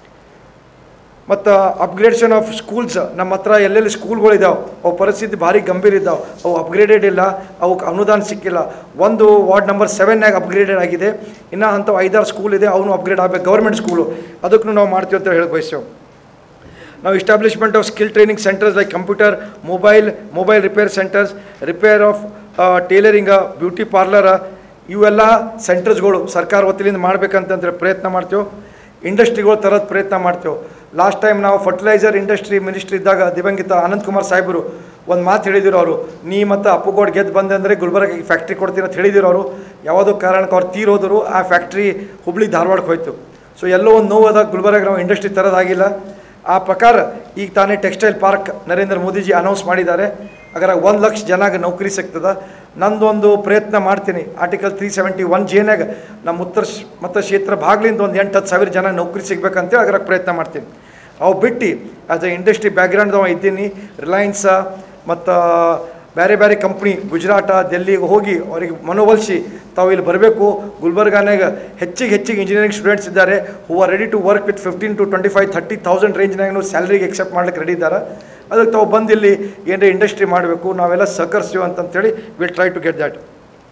ಮತ್ತು ಅಪ್ಗ್ರೇಡೇಷನ್ ಆಫ್ ಸ್ಕೂಲ್ಸ್ ನಮ್ಮ ಹತ್ರ ಎಲ್ಲೆಲ್ಲಿ ಸ್ಕೂಲ್ಗಳಿದಾವೆ ಅವು ಪರಿಸ್ಥಿತಿ ಭಾರಿ ಗಂಭೀರ ಇದ್ದಾವೆ ಅವು ಅಪ್ಗ್ರೇಡೆಡ್ ಇಲ್ಲ ಅವಕ್ಕೆ ಅನುದಾನ ಸಿಕ್ಕಿಲ್ಲ ಒಂದು ವಾರ್ಡ್ ನಂಬರ್ ಸೆವೆನ್ನಾಗ ಅಪ್ಗ್ರೇಡೆಡ್ ಆಗಿದೆ ಇನ್ನು ಅಂಥವು ಐದಾರು ಸ್ಕೂಲ್ ಇದೆ ಅವನು ಅಪ್ಗ್ರೇಡ್ ಆಗಬೇಕು ಗೌರ್ಮೆಂಟ್ ಸ್ಕೂಲು ಅದಕ್ಕೂ ನಾವು ಮಾಡ್ತೀವಿ ಅಂತ ಹೇಳಕ್ಕೆ ಬಯಸ್ತೇವೆ ನಾವು establishment of skill training centres like computer mobile mobile repair centres repair of tailoring beauty parlour ಇವೆಲ್ಲ ಸೆಂಟರ್ಸ್ಗಳು ಸರ್ಕಾರ ವತಿಯಿಂದ ಮಾಡ್ಬೇಕಂತಂದ್ರೆ ಪ್ರಯತ್ನ ಮಾಡ್ತೇವೆ ಇಂಡಸ್ಟ್ರಿಗಳು ತರೋದು ಪ್ರಯತ್ನ ಮಾಡ್ತೇವೆ ಲಾಸ್ಟ್ ಟೈಮ್ ನಾವು ಫರ್ಟಿಲೈಸರ್ ಇಂಡಸ್ಟ್ರಿ ಮಿನಿಸ್ಟ್ರಿ ಇದ್ದಾಗ ದಿವಂಗಿತ ಅನಂತ್ ಕುಮಾರ್ ಸಾಹೇಬರು ಒಂದು ಮಾತು ಹೇಳಿದಿರು ಅವರು ನೀ ಮತ್ತು ಅಪ್ಪುಗೋಡ್ ಗೆದ್ದು ಬಂದೆ ಅಂದರೆ ಗುಲ್ಬರ್ಗ ಫ್ಯಾಕ್ಟ್ರಿ ಕೊಡ್ತೀನಿ ಅಂತ ಹೇಳಿದಿರು ಅವರು ಯಾವುದೋ ಕಾರಣಕ್ಕೆ ಅವ್ರು ತೀರೋದರು ಆ ಫ್ಯಾಕ್ಟ್ರಿ ಹುಬ್ಳಿ ಧಾರವಾಡಕ್ಕೆ ಹೋಯ್ತು ಸೊ ಎಲ್ಲೋ ಒಂದು ನೋವಾದಾಗ ಗುಲ್ಬರ್ಗ ನಾವು ಇಂಡಸ್ಟ್ರಿ ತರೋದಾಗಿಲ್ಲ ಆ ಪ್ರಕಾರ ಈಗ ತಾನೇ textile park Narendra Modiji announce ಮಾಡಿದ್ದಾರೆ ಅದರ ಒಂದು ಲಕ್ಷ ಜನಗೆ ನೌಕರಿ ಸಿಗ್ತದೆ ನಂದೊಂದು ಪ್ರಯತ್ನ ಮಾಡ್ತೀನಿ ಆರ್ಟಿಕಲ್ ತ್ರೀ ಸೆವೆಂಟಿ ಒನ್ ಜೇನಾಗ ನಮ್ಮ ಉತ್ತರ ಶ- ಮತ್ತು ಕ್ಷೇತ್ರ ಭಾಗಲಿಂದ ಒಂದು ಎಂಟು ಹತ್ತು ಸಾವಿರ ಜನ ನೌಕರಿ ಸಿಗ್ಬೇಕಂತೇಳಿ ಅದರ ಪ್ರಯತ್ನ ಮಾಡ್ತೀನಿ ಅವು ಬಿಟ್ಟು ಆಸ್ ಎ ಇಂಡಸ್ಟ್ರಿ ಬ್ಯಾಕ್ಗ್ರೌಂಡ್ದವ ಇದ್ದೀನಿ ರಿಲಯನ್ಸ ಮತ್ತು ಬೇರೆ ಬೇರೆ ಕಂಪ್ನಿ ಗುಜರಾಟ ದೆಲ್ಲಿಗೆ ಹೋಗಿ ಅವರಿಗೆ ಮನವೊಲಿಸಿ ತಾವು ಇಲ್ಲಿ ಬರಬೇಕು ಗುಲ್ಬರ್ಗಾನಾಗ ಹೆಚ್ಚಿಗೆ ಹೆಚ್ಚಿಗೆ ಇಂಜಿನಿಯರಿಂಗ್ ಸ್ಟೂಡೆಂಟ್ಸ್ ಇದ್ದಾರೆ who are ready to work with fifteen to twenty five thirty thousand ರೇಂಜ್ನಾಗ ಸ್ಯಾಲ್ರಿಗೆ ಎಕ್ಸೆಪ್ಟ್ ಮಾಡ್ಲಿಕ್ಕೆ ರೆಡಿ ಇದ್ದಾರೆ ಅದಕ್ಕೆ ತಾವು ಬಂದು ಇಲ್ಲಿ ಏನಾರ ಇಂಡಸ್ಟ್ರಿ ಮಾಡಬೇಕು ನಾವೆಲ್ಲ ಸಹಕರಿಸ್ತೀವಿ ಅಂತಂತೇಳಿ will try to get that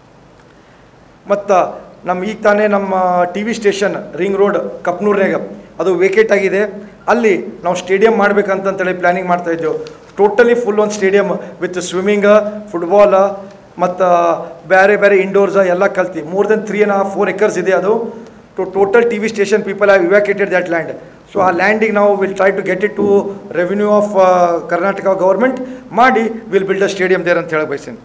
ಮತ್ತು ನಮ್ಮ ಈಗ ತಾನೇ ನಮ್ಮ T V station ring road ಕಪ್ನೂರ್ನಾಗ ಅದು ವೇಕೇಟ್ ಆಗಿದೆ ಅಲ್ಲಿ ನಾವು ಸ್ಟೇಡಿಯಂ ಮಾಡ್ಬೇಕಂತಂತೇಳಿ ಪ್ಲ್ಯಾನಿಂಗ್ ಮಾಡ್ತಾ ಇದ್ದೆವು ಟೋಟಲಿ ಫುಲ್ ಒಂದು ಸ್ಟೇಡಿಯಂ ವಿತ್ ಸ್ವಿಮ್ಮಿಂಗ ಫುಟ್ಬಾಲ ಮತ್ತು ಬೇರೆ ಬೇರೆ ಇಂಡೋರ್ಸ ಎಲ್ಲ ಕಲ್ತಿ more than three and half four acres ಇದೆ ಅದು to total T V station people have evacuated that land so ಆ ಲ್ಯಾಂಡಿಗೆ ನಾವು will try to get it to revenue of Karnataka government ಮಾಡಿ will build a stadium there ಅಂತ ಹೇಳಕ್ಕೆ ಬಯಸ್ತೀನಿ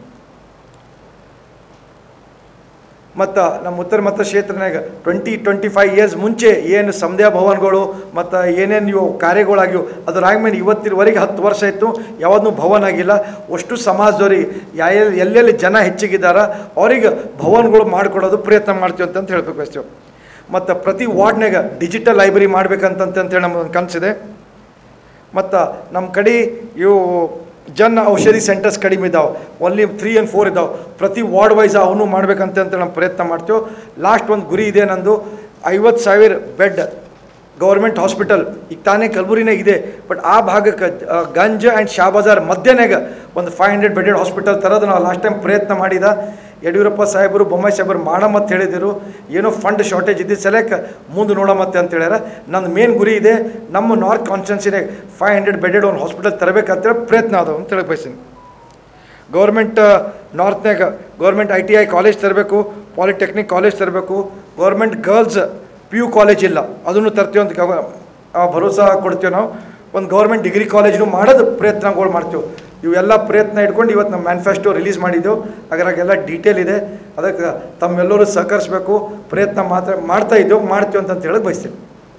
ಮತ್ತು ನಮ್ಮ ಉತ್ತರ ಮತ ಕ್ಷೇತ್ರನಾಗ ಟ್ವೆಂಟಿ ಟ್ವೆಂಟಿ ಫೈವ್ ಇಯರ್ಸ್ ಮುಂಚೆ ಏನು ಸಮುದಾಯ ಭವನಗಳು ಮತ್ತು ಏನೇನು ಇವು ಕಾರ್ಯಗಳಾಗಿವು ಅದ್ರ ಆದ್ಮೇಲೆ ಇವತ್ತಿನವರೆಗೆ ಹತ್ತು ವರ್ಷ ಆಯಿತು ಯಾವುದೂ ಭವನ ಆಗಿಲ್ಲ ಅಷ್ಟು ಸಮಾಜದವ್ರಿಗೆ ಯಾ ಎಲ್ಲೆಲ್ಲಿ ಜನ ಹೆಚ್ಚಿಗಿದ್ದಾರ ಅವ್ರಿಗೆ ಭವನಗಳು ಮಾಡಿಕೊಡೋದು ಪ್ರಯತ್ನ ಮಾಡ್ತೀವಿ ಅಂತಂತ ಹೇಳ್ಬೇಕು ಬಯಸ್ತೇವೆ ಮತ್ತು ಪ್ರತಿ ವಾರ್ಡ್ನಾಗ ಡಿಜಿಟಲ್ ಲೈಬ್ರರಿ ಮಾಡ್ಬೇಕಂತಂತೇಳಿ ನಮ್ಮ ಒಂದು ಕನಸಿದೆ ಮತ್ತು ನಮ್ಮ ಕಡೆ ಇವು ಜನ್ ಔಷಧಿ ಸೆಂಟರ್ಸ್ ಕಡಿಮೆ ಇದ್ದಾವೆ ಓನ್ಲಿ ತ್ರೀ ಆ್ಯಂಡ್ ಫೋರ್ ಇದ್ದಾವೆ ಪ್ರತಿ ವಾರ್ಡ್ ವೈಸ್ ಅವನು ಮಾಡ್ಬೇಕಂತ ಅಂತ ನಾವು ಪ್ರಯತ್ನ ಮಾಡ್ತೇವೆ ಲಾಸ್ಟ್ ಒಂದು ಗುರಿ ಇದೆ ನಂದು ಐವತ್ತು ಸಾವಿರ ಬೆಡ್ ಗೌರ್ಮೆಂಟ್ ಹಾಸ್ಪಿಟಲ್ ಈಗ ತಾನೇ ಕಲಬುರಿನೇ ಇದೆ ಬಟ್ ಆ ಭಾಗಕ್ಕೆ ಆ, ಗಂಜ್ ಆ್ಯಂಡ್ ಶಾಬಾಜಾರ್ ಮಧ್ಯನಾಗ ಒಂದು ಫೈವ್ ಹಂಡ್ರೆಡ್ ಬೆಡೆಡ್ ಹಾಸ್ಪಿಟಲ್ ತರೋದು ನಾವು ಲಾಸ್ಟ್ ಟೈಮ್ ಪ್ರಯತ್ನ ಮಾಡಿದ ಯಡಿಯೂರಪ್ಪ ಸಾಹೇಬರು ಬೊಮ್ಮಾಯಿ ಸಾಹೇಬರು ಮಾಡಮತ್ತ ಹೇಳಿದರು ಏನೋ ಫಂಡ್ ಶಾರ್ಟೇಜ್ ಇದ್ದಿದ್ದು ಸಲಕ್ಕೆ ಮುಂದೆ ನೋಡಮತ್ತೆ ಅಂತ ಹೇಳ್ಯಾರ ನನ್ನ ಮೇನ್ ಗುರಿ ಇದೆ ನಮ್ಮ ನಾರ್ತ್ ಕಾನ್ಸ್ಟಿಟ್ಯೂನ್ಸಿನಾಗ ಫೈವ್ ಹಂಡ್ರೆಡ್ ಬೆಡೆಡ್ ಒಂದು ಹಾಸ್ಪಿಟಲ್ ತರಬೇಕಂತೇಳಿ ಪ್ರಯತ್ನ ಅದಾವ ಅಂತ ಹೇಳಕ್ಕೆ ಬಯಸ್ತೀನಿ ಗೌರ್ಮೆಂಟ್ ನಾರ್ತ್ನಾಗ government I T I college ತರಬೇಕು ಪಾಲಿಟೆಕ್ನಿಕ್ ಕಾಲೇಜ್ ತರಬೇಕು government girls P U college ಇಲ್ಲ ಅದನ್ನು ತರ್ತೀವಿ ಅಂತ ಕ- ಆ ಭರೋಸಾ ಕೊಡ್ತೀವಿ ನಾವು ಒಂದು ಗೌರ್ಮೆಂಟ್ ಡಿಗ್ರಿ ಕಾಲೇಜ್ನು ಮಾಡೋದು ಪ್ರಯತ್ನಗಳು ಮಾಡ್ತೀವಿ ಇವೆಲ್ಲ ಪ್ರಯತ್ನ ಇಟ್ಕೊಂಡು ಇವತ್ತು ನಮ್ಮ ಮ್ಯಾನಿಫೆಸ್ಟೋ ರಿಲೀಸ್ ಮಾಡಿದ್ದೆವು ಅದರಾಗೆಲ್ಲ ಡೀಟೇಲ್ ಇದೆ ಅದಕ್ಕೆ ತಮ್ಮೆಲ್ಲರೂ ಸಹಕರಿಸಬೇಕು ಪ್ರಯತ್ನ ಮಾತ್ರ ಮಾಡ್ತಾ ಇದ್ದೆವು ಮಾಡ್ತೀವಿ ಅಂತ ಹೇಳಕ್ಕೆ ಬಯಸ್ತೀನಿ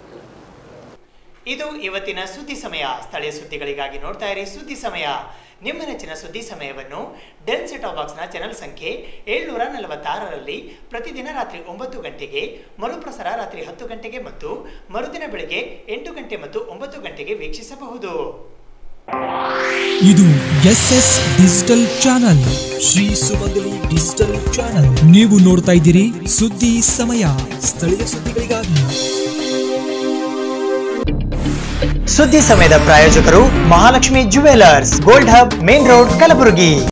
ಇದು ಇವತ್ತಿನ ಸುದ್ದಿ ಸಮಯ ಸ್ಥಳೀಯ ಸುದ್ದಿಗಳಿಗಾಗಿ ನೋಡ್ತಾ ಇರಿ ಸುದ್ದಿ ಸಮಯ ನಿಮ್ಮ ನೆಚ್ಚಿನ ಸುದ್ದಿ ಸಮಯವನ್ನು ಡೆನ್ ಸೆಟ್ ಬಾಕ್ಸ್ನ ಚಾನೆಲ್ ಸಂಖ್ಯೆ ಏಳ್ನೂರ ನಲವತ್ತಾರರಲ್ಲಿ ಪ್ರತಿದಿನ ರಾತ್ರಿ ಒಂಬತ್ತು ಗಂಟೆಗೆ ಮರುಪ್ರಸಾರ ರಾತ್ರಿ ಹತ್ತು ಗಂಟೆಗೆ ಮತ್ತು ಮರುದಿನ ಬೆಳಗ್ಗೆ ಎಂಟು ಗಂಟೆ ಮತ್ತು ಒಂಬತ್ತು ಗಂಟೆಗೆ ವೀಕ್ಷಿಸಬಹುದು ಇದು S S digital channel Shri Sumangali digital channel ನೀವು ನೋಡ್ತಾ ಇದ್ದೀರಿ ಸುದ್ದಿ ಸಮಯ ಸ್ಥಳೀಯ ಸುದ್ದಿಗಳಿಗಾಗಿ ಸುದ್ದಿ ಸಮಯದ ಪ್ರಾಯೋಜಕರು Mahalakshmi jewellers gold hub main road Kalaburagi